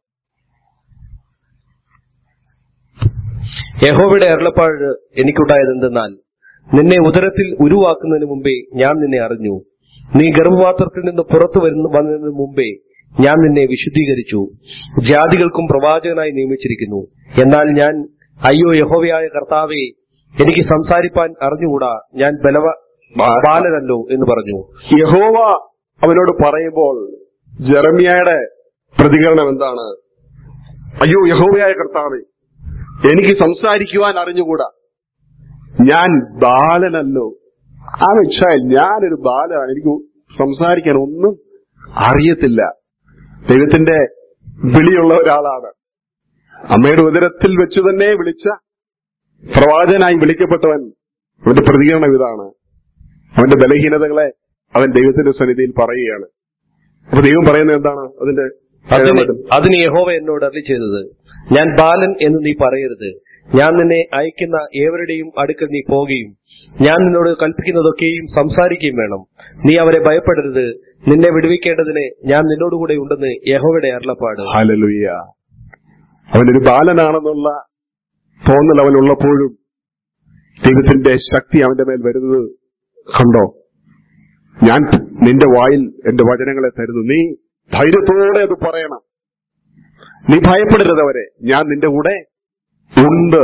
യഹോവയുടെ അരുളപ്പാട് എനിക്കുണ്ടായതെന്തെന്നാൽ നിന്നെ ഉദരത്തിൽ ഉരുവാക്കുന്നതിന് മുമ്പേ ഞാൻ നിന്നെ അറിഞ്ഞു നീ ഗർഭപാത്രത്തിൽ നിന്ന് പുറത്തു വരുന്ന വന്നതിന് മുമ്പേ ഞാൻ നിന്നെ വിശുദ്ധീകരിച്ചു ജാതികൾക്കും പ്രവാചകനായി നിയമിച്ചിരിക്കുന്നു എന്നാൽ ഞാൻ അയ്യോ യഹോവയായ കർത്താവെ എനിക്ക് സംസാരിപ്പാൻ അറിഞ്ഞുകൂടാ ഞാൻ ബലവ ബാലനല്ലോ എന്ന് പറഞ്ഞു യഹോവ അവനോട് പറയുമ്പോൾ ജെറമിയയുടെ പ്രതികരണം എന്താണ് അയ്യോ യഹോവയായ കർത്താവേ എനിക്ക് സംസാരിക്കുവാൻ അറിഞ്ഞുകൂടാ ഞാൻ ബാലനല്ലോ ആ വെച്ചാൽ ഞാനൊരു ബാലനാണ് എനിക്ക് സംസാരിക്കാൻ ഒന്നും അറിയത്തില്ല ദൈവത്തിന്റെ വിളിയുള്ള ഒരാളാണ് അമ്മയുടെ ഉദരത്തിൽ വെച്ച് തന്നെ വിളിച്ച പ്രവാചനായി വിളിക്കപ്പെട്ടവൻ അവന്റെ പ്രതികരണം ഇതാണ് അവന്റെ ബലഹീനതകളെ അവൻ ദൈവത്തിന്റെ സന്നിധിയിൽ പറയുകയാണ് അപ്പൊ ദൈവം പറയുന്നത് എന്താണ് അതിന്റെ അതിന് അതിന് യഹോവ എന്നോട് അരളി ചെയ്തത് ഞാൻ ബാലൻ എന്ന് നീ പറയരുത് ഞാൻ നിന്നെ അയക്കുന്ന ഏവരുടെയും അടുക്കൽ നീ പോകുകയും ഞാൻ നിന്നോട് കൽപ്പിക്കുന്നതൊക്കെയും സംസാരിക്കുകയും വേണം നീ അവരെ ഭയപ്പെടരുത് നിന്നെ വിടുവിക്കേണ്ടതിന് ഞാൻ നിന്നോടുകൂടെ ഉണ്ടെന്ന് യഹോവയുടെ അരുളപ്പാട് ഹാലലുയ്യ അവനൊരു ബാലനാണെന്നുള്ള തോന്നൽ അവനുള്ളപ്പോഴും ദൈവത്തിന്റെ ശക്തി അവന്റെ മേൽ വരുന്നത് കണ്ടോ ഞാൻ നിന്റെ വായിൽ എന്റെ വചനങ്ങളെ തരുന്നു നീ ധൈര്യത്തോടെ അത് പറയണം നീ ഭയപ്പെടരുത് അവരെ ഞാൻ നിന്റെ കൂടെ ഉണ്ട്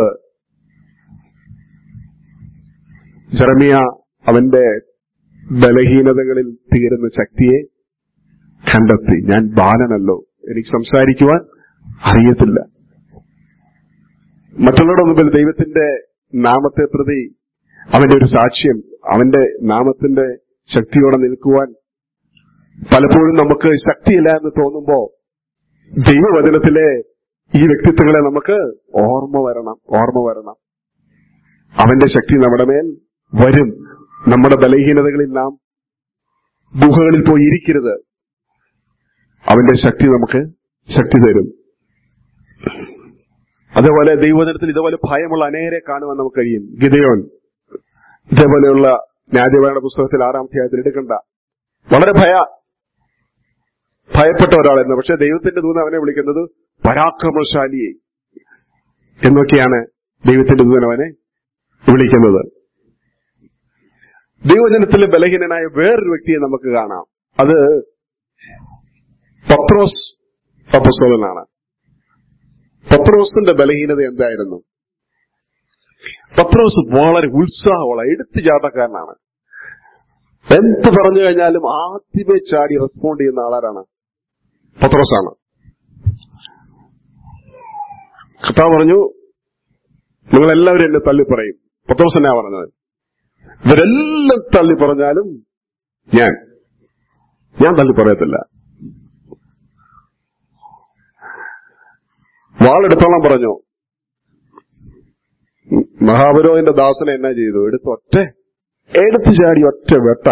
ജെറമിയ അവന്റെ ബലഹീനതകളിൽ തീരുന്ന ശക്തിയെ കണ്ടെത്തി ഞാൻ ബാലനല്ലോ എനിക്ക് സംസാരിക്കുവാൻ അറിയത്തില്ല മറ്റുള്ളവരുടെ മുമ്പിൽ ദൈവത്തിന്റെ നാമത്തെ പ്രതി അവന്റെ ഒരു സാക്ഷ്യം അവന്റെ നാമത്തിന്റെ ശക്തിയോടെ നിൽക്കുവാൻ പലപ്പോഴും നമുക്ക് ശക്തിയില്ല എന്ന് തോന്നുമ്പോ ദൈവവചനത്തിലെ ഈ വ്യക്തിത്വങ്ങളെ നമുക്ക് ഓർമ്മ വരണം ഓർമ്മ വരണം അവന്റെ ശക്തി നമ്മുടെ മേൽ വരും നമ്മുടെ ബലഹീനതകളിൽ നാം ഗുഹകളിൽ പോയി ഇരിക്കരുത് അവന്റെ ശക്തി നമുക്ക് ശക്തി തരും അതേപോലെ ദൈവവചനത്തിൽ ഇതുപോലെ ഭയമുള്ള അനേകരെ കാണുവാൻ നമുക്ക് കഴിയും ഗിതയോൻ ഇതേപോലെയുള്ള ന്യായവാന പുസ്തകത്തിൽ ആറാം അധ്യായത്തിൽ എടുക്കണ്ട വളരെ ഭയ ഭയപ്പെട്ട ഒരാളെന്ന് പക്ഷെ ദൈവത്തിന്റെ ദൂതൻ അവനെ വിളിക്കുന്നത് പരാക്രമശാലിയെ എന്നൊക്കെയാണ് ദൈവത്തിന്റെ ദൂതൻ അവനെ വിളിക്കുന്നത് ദൈവജനത്തിലെ ബലഹീനനായ വേറൊരു വ്യക്തിയെ നമുക്ക് കാണാം അത് പത്രോസ് അപ്പസ്തോലനാണ് പത്രോസിന്റെ ബലഹീനത എന്തായിരുന്നു പത്രോസ് വളരെ ഉത്സാഹമുള്ള എടുത്തുചാട്ടക്കാരനാണ് എന്ത് പറഞ്ഞു കഴിഞ്ഞാലും ആദ്യമേ ചാടി റെസ്പോണ്ട് ചെയ്യുന്ന ആളാരാണ് പത്രോസാണ് കഥാ പറഞ്ഞു നിങ്ങളെല്ലാവരും എന്നെ തള്ളി പറയും പത്രോസ് എന്നാ പറഞ്ഞത് ഇവരെല്ലാം തള്ളി പറഞ്ഞാലും ഞാൻ ഞാൻ തള്ളി പറയത്തില്ല വാളെടുത്തോളം പറഞ്ഞു മഹാപുരോഹിന്റെ ദാസനെ എന്നാ ചെയ്തു എടുത്ത് ഒറ്റ എടുത്തു ചാടി ഒറ്റ വെട്ട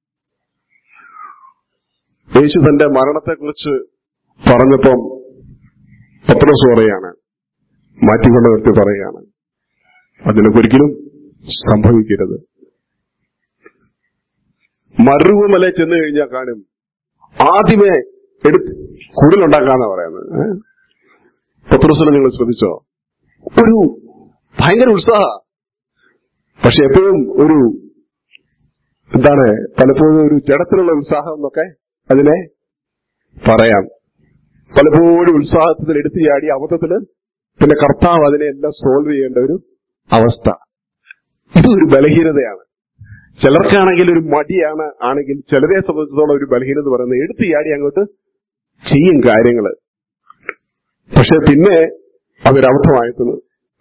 യേശു തന്റെ മരണത്തെക്കുറിച്ച് പറഞ്ഞപ്പം പത്രോസ് പറയാണ് മാറ്റിക്കൊണ്ട് നിർത്തി പറയുകയാണ് അതിനൊരിക്കലും സംഭവിക്കരുത് മരുവുമല ചെന്ന് കഴിഞ്ഞാൽ കാണും ആദ്യമേ എടുത്ത് കൂടുതലുണ്ടാക്കാന്നാ പറയുന്നത് ഏഹ്? പത്രോസിനെ നിങ്ങൾ ശ്രദ്ധിച്ചോ ഒരു ഭയങ്കര ഉത്സാഹ പക്ഷെ എപ്പോഴും ഒരു എന്താണ് പലപ്പോഴും ഒരു ജഡത്തിലുള്ള ഉത്സാഹം എന്നൊക്കെ അതിനെ പറയാം പലപ്പോഴും ഉത്സാഹത്തിൽ എടുത്തു ചാടി അബദ്ധത്തില് പിന്നെ കർത്താവ് അതിനെല്ലാം സോൾവ് ചെയ്യേണ്ട ഒരു അവസ്ഥ ഇതൊരു ബലഹീനതയാണ് ചിലർക്കാണെങ്കിൽ ഒരു മടിയാണ് ആണെങ്കിൽ ചിലരെ സംബന്ധിച്ചിടത്തോളം ഒരു ബലഹീനത പറയുന്നത് എടുത്തു ചാടി അങ്ങോട്ട് ചെയ്യും കാര്യങ്ങള് പക്ഷെ പിന്നെ അതൊരബദ്ധമായെത്തുന്നു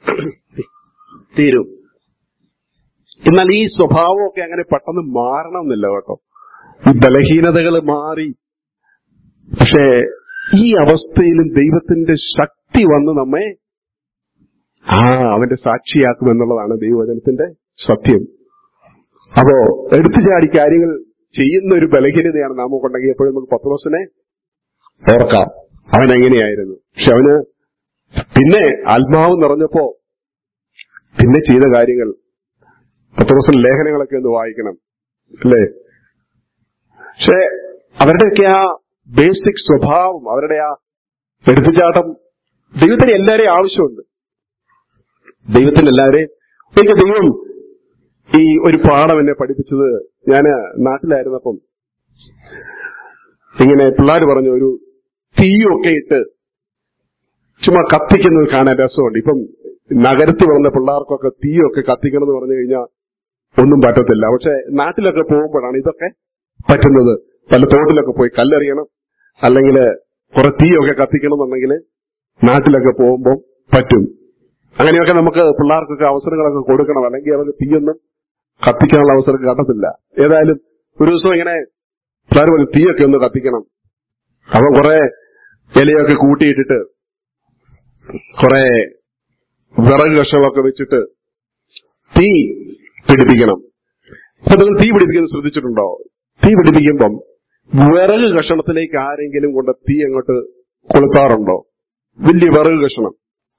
തീരും എന്നാൽ ഈ സ്വഭാവമൊക്കെ അങ്ങനെ പെട്ടെന്ന് മാറണമെന്നില്ല കേട്ടോ ഈ ബലഹീനതകൾ മാറി പക്ഷേ ഈ അവസ്ഥയിലും ദൈവത്തിന്റെ ശക്തി വന്ന് നമ്മെ ആ അവന്റെ സാക്ഷിയാക്കുമെന്നുള്ളതാണ് ദൈവവചനത്തിന്റെ സത്യം അപ്പോ എടുത്തു ചാടി കാര്യങ്ങൾ ചെയ്യുന്ന ഒരു ബലഹീനതയാണ് നാം കൊണ്ടെങ്കിൽ എപ്പോഴും നമുക്ക് പത്രോസിനെ ഓർക്കാം അവൻ എങ്ങനെയായിരുന്നു പക്ഷെ അവന് പിന്നെ ആത്മാവ് നിറഞ്ഞപ്പോ പിന്നെ ചെയ്ത കാര്യങ്ങൾ പത്രോസിന്റെ ലേഖനങ്ങളൊക്കെ ഒന്ന് വായിക്കണം അല്ലേ പക്ഷെ അവരുടെയൊക്കെ ആ ബേസിക് സ്വഭാവം അവരുടെ ആ എടുത്തുചാട്ടം ദൈവത്തിന് എല്ലാവരെയും ആവശ്യമുണ്ട് ദൈവത്തിന് എല്ലാവരെയും എനിക്ക് ദൈവം ഈ ഒരു പാഠം എന്നെ പഠിപ്പിച്ചത് ഞാന് നാട്ടിലായിരുന്നപ്പം ഇങ്ങനെ പിള്ളേർ പറഞ്ഞു ഒരു തീയൊക്കെ ഇട്ട് ചുമ്മാ കത്തിക്കുന്നത് കാണാൻ രസമുണ്ട് ഇപ്പം നഗരത്തിൽ വന്ന പിള്ളേർക്കൊക്കെ തീയൊക്കെ കത്തിക്കണം എന്ന് പറഞ്ഞു കഴിഞ്ഞാൽ ഒന്നും പറ്റത്തില്ല പക്ഷെ നാട്ടിലൊക്കെ പോകുമ്പോഴാണ് ഇതൊക്കെ പറ്റുന്നത് വല്ല തോട്ടിലൊക്കെ പോയി കല്ലെറിയണം അല്ലെങ്കിൽ കുറെ തീയൊക്കെ കത്തിക്കണം എന്നുണ്ടെങ്കിൽ നാട്ടിലൊക്കെ പോകുമ്പോൾ പറ്റും അങ്ങനെയൊക്കെ നമുക്ക് പിള്ളേർക്കൊക്കെ അവസരങ്ങളൊക്കെ കൊടുക്കണം അല്ലെങ്കിൽ അവർക്ക് തീയൊന്നും കത്തിക്കാനുള്ള അവസരം കിട്ടത്തില്ല ഏതായാലും ഒരു ദിവസം ഇങ്ങനെ പിള്ളേർ പറഞ്ഞു തീയൊക്കെ ഒന്ന് കത്തിക്കണം അപ്പം കുറെ ഇലയൊക്കെ കൂട്ടിയിട്ടിട്ട് കുറെ വിറക് കഷമൊക്കെ വെച്ചിട്ട് തീ പിടിപ്പിക്കണം അപ്പൊ നിങ്ങൾ തീ പിടിപ്പിക്കുന്നത് ശ്രദ്ധിച്ചിട്ടുണ്ടോ തീ പിടിപ്പിക്കുമ്പം വിറക് കഷണത്തിലേക്ക് ആരെങ്കിലും കൊണ്ട് തീ അങ്ങോട്ട് കൊളുത്താറുണ്ടോ വലിയ വിറക് കഷണം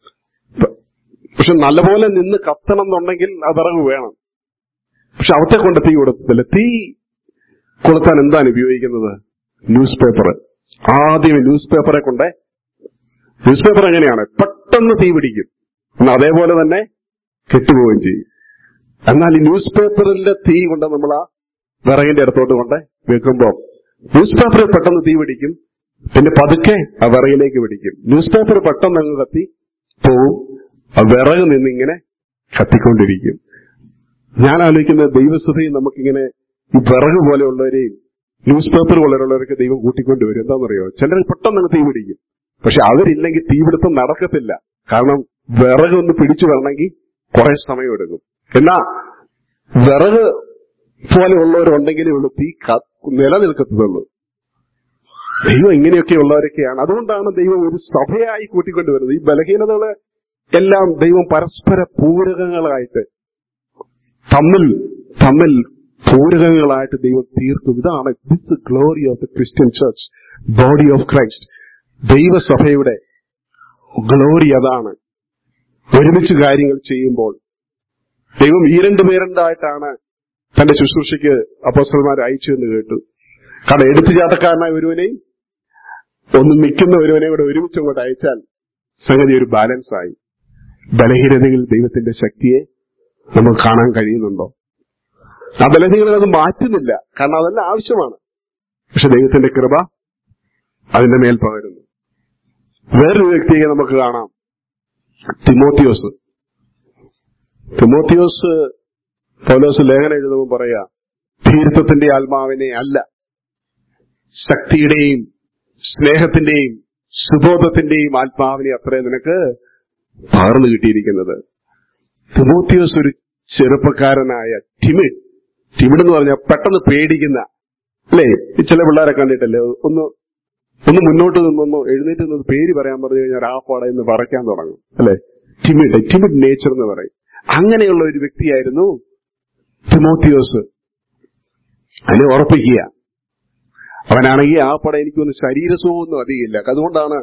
പക്ഷെ നല്ലപോലെ നിന്ന് കത്തണം എന്നുണ്ടെങ്കിൽ ആ വിറക് വേണം പക്ഷെ അവത്തെ കൊണ്ട് തീ കൊടുത്തില്ല തീ കൊളുത്താൻ എന്താണ് ഉപയോഗിക്കുന്നത് ന്യൂസ് പേപ്പർ ആദ്യം ന്യൂസ് പേപ്പറെ കൊണ്ട് ന്യൂസ് പേപ്പർ എങ്ങനെയാണ് പെട്ടെന്ന് തീ പിടിക്കും എന്നാൽ അതേപോലെ തന്നെ കെട്ടുപോവുകയും ചെയ്യും എന്നാൽ ഈ ന്യൂസ് പേപ്പറിന്റെ തീ കൊണ്ട് നമ്മൾ ആ വിറകിന്റെ അടുത്തോട്ട് കൊണ്ട് വെക്കുമ്പോൾ ന്യൂസ് പേപ്പറിൽ പെട്ടെന്ന് തീ പിടിക്കും പിന്നെ പതുക്കെ ആ വിറകിലേക്ക് പിടിക്കും ന്യൂസ് പേപ്പർ പെട്ടെന്ന് അങ്ങ് കത്തി പോവും ആ വിറക് നിന്നിങ്ങനെ കത്തിക്കൊണ്ടിരിക്കും ഞാൻ ആലോചിക്കുന്ന ദൈവസ്തുതയും നമുക്കിങ്ങനെ ഈ വിറക് പോലെയുള്ളവരെയും ന്യൂസ് പേപ്പർ പോലെയുള്ളവരൊക്കെ ദൈവം കൂട്ടിക്കൊണ്ടുവരും എന്താണെന്നറിയോ ചിലർ പെട്ടെന്ന് അങ്ങ് തീ പിടിക്കും പക്ഷെ അവരില്ലെങ്കിൽ തീപിടുത്തം നടക്കത്തില്ല കാരണം വിറക് ഒന്ന് പിടിച്ചു വരണമെങ്കിൽ കുറെ സമയമെടുക്കും എന്നാ വിറക് പോലെ ഉള്ളവരുണ്ടെങ്കിലേ ഉള്ളൂ തീ ക- നിലനിൽക്കത്തുള്ളൂ ദൈവം ഇങ്ങനെയൊക്കെ ഉള്ളവരൊക്കെയാണ് അതുകൊണ്ടാണ് ദൈവം ഒരു സഭയായി കൂട്ടിക്കൊണ്ടുവരുന്നത് ഈ ബലഹീനതകളെ എല്ലാം ദൈവം പരസ്പര പൂരകങ്ങളായിട്ട് തമ്മിൽ തമ്മിൽ പൂരകങ്ങളായിട്ട് ദൈവം തീർക്കും ഇതാണ് this glory of the Christian church body of Christ ദൈവസഭയുടെ ഗ്ലോറി അതാണ് ഒരുമിച്ച് കാര്യങ്ങൾ ചെയ്യുമ്പോൾ ദൈവം ഈ രണ്ട് പേരണ്ടായിട്ടാണ് തന്റെ ശുശ്രൂഷയ്ക്ക് അപ്പോസ്റ്റൽമാർ അയച്ചു എന്ന് കേട്ടു കാരണം എടുത്തുചാട്ടക്കാരനായ ഒരുവനെയും ഒന്ന് നിൽക്കുന്ന ഒരുവനെയും കൂടെ ഒരുമിച്ച് അങ്ങോട്ട് അയച്ചാൽ സംഗതി ഒരു ബാലൻസ് ആയി ബലഹീനതയിൽ ദൈവത്തിന്റെ ശക്തിയെ നമുക്ക് കാണാൻ കഴിയുന്നുണ്ടോ ആ ബലഹീനത അത് മാറ്റുന്നില്ല കാരണം അതെല്ലാം ആവശ്യമാണ് പക്ഷെ ദൈവത്തിന്റെ കൃപ അതിന്റെ മേൽ പകരുന്നു വേറൊരു വ്യക്തിയെ നമുക്ക് കാണാം തിമോത്തിയോസ് തിമോത്തിയോസ് പൗലോസ് ലേഖനം എഴുതുമ്പോൾ പറയാ ധീരത്വത്തിന്റെ ആത്മാവിനെ അല്ല ശക്തിയുടെയും സ്നേഹത്തിന്റെയും സുബോധത്തിന്റെയും ആത്മാവിനെ അത്രേ നിനക്ക് പകർന്നു കിട്ടിയിരിക്കുന്നത് തിമോത്തിയോസ് ഒരു ചെറുപ്പക്കാരനായ ടിമിഡ് ടിമിഡ് എന്ന് പറഞ്ഞാൽ പെട്ടെന്ന് പേടിക്കുന്ന അല്ലേ ഈ ചില പിള്ളേരെ കണ്ടിട്ടല്ലേ ഒന്ന് ഒന്ന് മുന്നോട്ട് നിന്നൊന്ന് എഴുന്നേറ്റ് നിന്ന് പേര് പറയാൻ പറഞ്ഞു കഴിഞ്ഞാൽ ആ പാടെ ഇന്ന് പറയ്ക്കാൻ തുടങ്ങും അല്ലെ ടിമിഡ് ടിമിഡ് നേച്ചർ എന്ന് പറയും അങ്ങനെയുള്ള ഒരു വ്യക്തിയായിരുന്നു തിമോത്തിയോസ് അതിനെ ഉറപ്പിക്കുക അവനാണെങ്കിൽ ആ പടം എനിക്കൊന്ന് ശരീരസുഖമൊന്നും അധികമില്ല അതുകൊണ്ടാണ്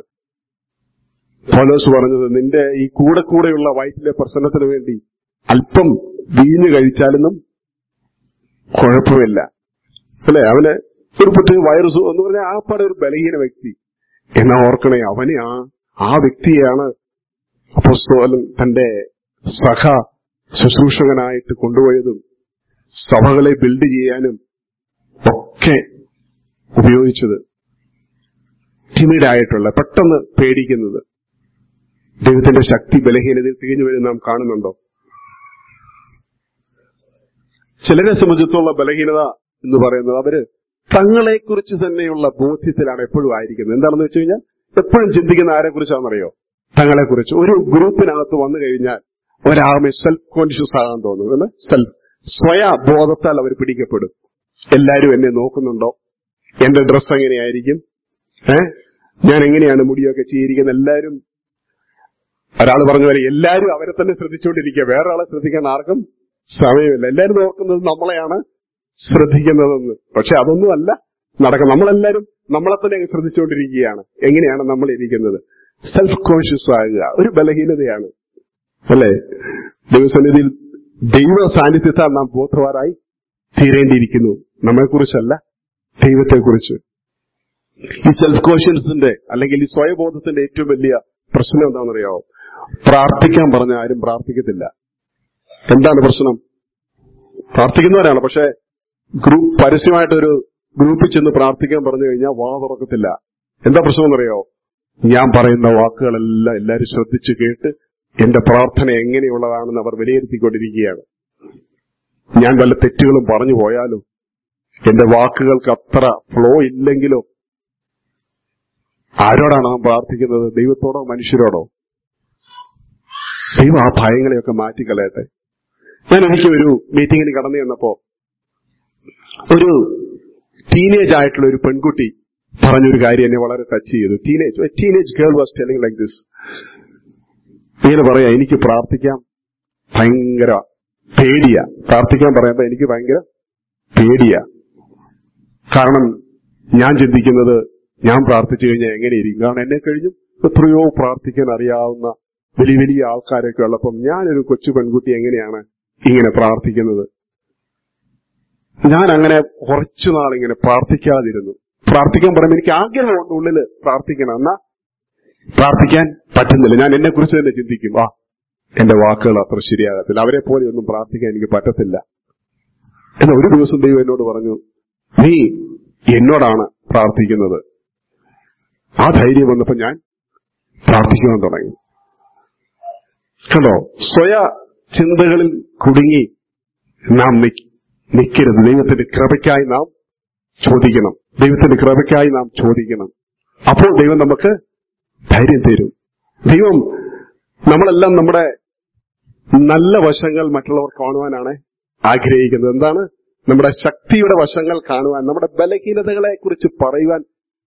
പൗലോസ് പറഞ്ഞത് നിന്റെ ഈ കൂടെ കൂടെയുള്ള വയറ്റിലെ പ്രശ്നത്തിന് വേണ്ടി അല്പം വീഞ്ഞ് കഴിച്ചാലൊന്നും കുഴപ്പമില്ല അല്ലെ അവന് ഒരു പുറ്റി വൈറസ് എന്ന് പറഞ്ഞാൽ ആപ്പാടെ ഒരു ബലഹീന വ്യക്തി എന്നാ ഓർക്കണേ അവനെ ആ ആ വ്യക്തിയാണ് അപ്പോസ്തോലൻ തന്റെ സഹ ശുശ്രൂഷകനായിട്ട് കൊണ്ടുപോയതും സഭകളെ ബിൽഡ് ചെയ്യാനും ഒക്കെ ഉപയോഗിച്ചത് ടിമിഡായിട്ടുള്ള പെട്ടെന്ന് പേടിക്കുന്നത് ദൈവത്തിന്റെ ശക്തി ബലഹീനതയിൽ തികഞ്ഞു വരും നാം കാണുന്നുണ്ടോ ചിലരെ സംബന്ധിച്ചുള്ള ബലഹീനത എന്ന് പറയുന്നത് അവര് തങ്ങളെക്കുറിച്ച് തന്നെയുള്ള ബോധ്യത്തിലാണ് എപ്പോഴും ആയിരിക്കുന്നത് എന്താണെന്ന് വെച്ച് കഴിഞ്ഞാൽ എപ്പോഴും ചിന്തിക്കുന്ന ആരെ കുറിച്ചാണെന്നറിയോ തങ്ങളെക്കുറിച്ച് ഒരു ഗ്രൂപ്പിനകത്ത് വന്നു കഴിഞ്ഞാൽ ഒരാമെ സെൽഫ് കോൺഷ്യസ് ആകാൻ തോന്നുന്നു അല്ലെ സെൽഫ് സ്വയ ബോധത്താൽ അവർ പിടിക്കപ്പെടും എല്ലാരും എന്നെ നോക്കുന്നുണ്ടോ എന്റെ ഡ്രസ്സ് എങ്ങനെയായിരിക്കും ഏ ഞാൻ എങ്ങനെയാണ് മുടിയൊക്കെ ചെയ്തിരിക്കുന്നത് എല്ലാരും ഒരാൾ പറഞ്ഞ പോലെ എല്ലാരും അവരെ തന്നെ ശ്രദ്ധിച്ചുകൊണ്ടിരിക്കുക വേറെ ആളെ ശ്രദ്ധിക്കാൻ ആർക്കും സമയമില്ല എല്ലാരും നോക്കുന്നത് നമ്മളെയാണ് ശ്രദ്ധിക്കുന്നതെന്ന് പക്ഷെ അതൊന്നും അല്ല നടക്കുന്നത് നമ്മളെല്ലാരും നമ്മളെ തന്നെ അങ്ങ് ശ്രദ്ധിച്ചുകൊണ്ടിരിക്കുകയാണ് എങ്ങനെയാണ് നമ്മൾ ഇരിക്കുന്നത് സെൽഫ് കോൺഷ്യസ് ആകുക ഒരു ബലഹീനതയാണ് അല്ലേ ദൈവസന്നിധിയിൽ ദൈവ സാന്നിധ്യത്താൽ നാം ബോധവാരായി തീരേണ്ടിയിരിക്കുന്നു നമ്മെക്കുറിച്ചല്ല ദൈവത്തെക്കുറിച്ച് ഈ സെൽഫ് കോൺഷ്യൻസിന്റെ അല്ലെങ്കിൽ ഈ സ്വയബോധത്തിന്റെ ഏറ്റവും വലിയ പ്രശ്നം എന്താണെന്നറിയാമോ പ്രാർത്ഥിക്കാൻ പറഞ്ഞ ആരും പ്രാർത്ഥിക്കത്തില്ല എന്താണ് പ്രശ്നം പ്രാർത്ഥിക്കുന്നവരാണ് പക്ഷെ ഗ്രൂപ്പ് പരസ്യമായിട്ടൊരു ഗ്രൂപ്പിൽ ചെന്ന് പ്രാർത്ഥിക്കാൻ പറഞ്ഞു കഴിഞ്ഞാൽ വാ തുറക്കത്തില്ല എന്താ പ്രശ്നം എന്നറിയോ ഞാൻ പറയുന്ന വാക്കുകളെല്ലാം എല്ലാവരും ശ്രദ്ധിച്ചു കേട്ട് എന്റെ പ്രാർത്ഥന എങ്ങനെയുള്ളതാണെന്ന് അവർ വിലയിരുത്തിക്കൊണ്ടിരിക്കുകയാണ് ഞാൻ വല്ല തെറ്റുകളും പറഞ്ഞു പോയാലോ എന്റെ വാക്കുകൾക്ക് അത്ര ഫ്ലോ ഇല്ലെങ്കിലോ ആരോടാണ് നാം പ്രാർത്ഥിക്കുന്നത് ദൈവത്തോടോ മനുഷ്യരോടോ ദൈവം ആ ഭയങ്ങളെയൊക്കെ മാറ്റിക്കളയട്ടെ ഞാൻ എനിക്ക് ഒരു മീറ്റിങ്ങിന് കടന്നു ചെന്നപ്പോ ഒരു ടീനേജ് ആയിട്ടുള്ള ഒരു പെൺകുട്ടി പറഞ്ഞൊരു കാര്യം എന്നെ വളരെ ടച്ച് ചെയ്തു teenage teenage girl was telling like this ഇങ്ങനെ പറയാ എനിക്ക് പ്രാർത്ഥിക്കാം ഭയങ്കര പേടിയാ പ്രാർത്ഥിക്കാൻ പറയുമ്പോ എനിക്ക് ഭയങ്കര പേടിയാ കാരണം ഞാൻ ചിന്തിക്കുന്നത് ഞാൻ പ്രാർത്ഥിച്ചു കഴിഞ്ഞാൽ എങ്ങനെയിരിക്കും കാരണം എന്നെ കഴിഞ്ഞും എത്രയോ പ്രാർത്ഥിക്കാൻ അറിയാവുന്ന വലിയ വലിയ ആൾക്കാരൊക്കെ ഉള്ളപ്പം ഞാനൊരു കൊച്ചു പെൺകുട്ടി എങ്ങനെയാണ് ഇങ്ങനെ പ്രാർത്ഥിക്കുന്നത് ഞാൻ അങ്ങനെ കുറച്ചു നാൾ ഇങ്ങനെ പ്രാർത്ഥിക്കാതിരുന്നു പ്രാർത്ഥിക്കാൻ പറയുമ്പോൾ എനിക്ക് ആഗ്രഹമുണ്ട് ഉള്ളില് പ്രാർത്ഥിക്കണം എന്നാ പ്രാർത്ഥിക്കാൻ പറ്റുന്നില്ല ഞാൻ എന്നെ കുറിച്ച് തന്നെ ചിന്തിക്കും ആ എന്റെ വാക്കുകൾ അത്ര ശരിയാകത്തില്ല അവരെ പോലെ ഒന്നും പ്രാർത്ഥിക്കാൻ എനിക്ക് പറ്റത്തില്ല എന്നാൽ ഒരു ദിവസം ദൈവം എന്നോട് പറഞ്ഞു നീ എന്നോടാണ് പ്രാർത്ഥിക്കുന്നത് ആ ധൈര്യം വന്നപ്പോ ഞാൻ പ്രാർത്ഥിക്കുവാൻ തുടങ്ങി കണ്ടോ സ്വയ ചിന്തകളിൽ കുടുങ്ങി നാം നിക്ക് നിൽക്കരുത് ദൈവത്തിന്റെ കൃപയ്ക്കായി നാം ചോദിക്കണം ദൈവത്തിന്റെ കൃപയ്ക്കായി നാം ചോദിക്കണം അപ്പോൾ ദൈവം നമുക്ക് ധൈര്യം തരും ദൈവം നമ്മളെല്ലാം നമ്മുടെ നല്ല വശങ്ങൾ മറ്റുള്ളവർ കാണുവാനാണ് ആഗ്രഹിക്കുന്നത് എന്താണ് നമ്മുടെ ശക്തിയുടെ വശങ്ങൾ കാണുവാൻ നമ്മുടെ ബലഹീനതകളെ കുറിച്ച് പറയുവാൻ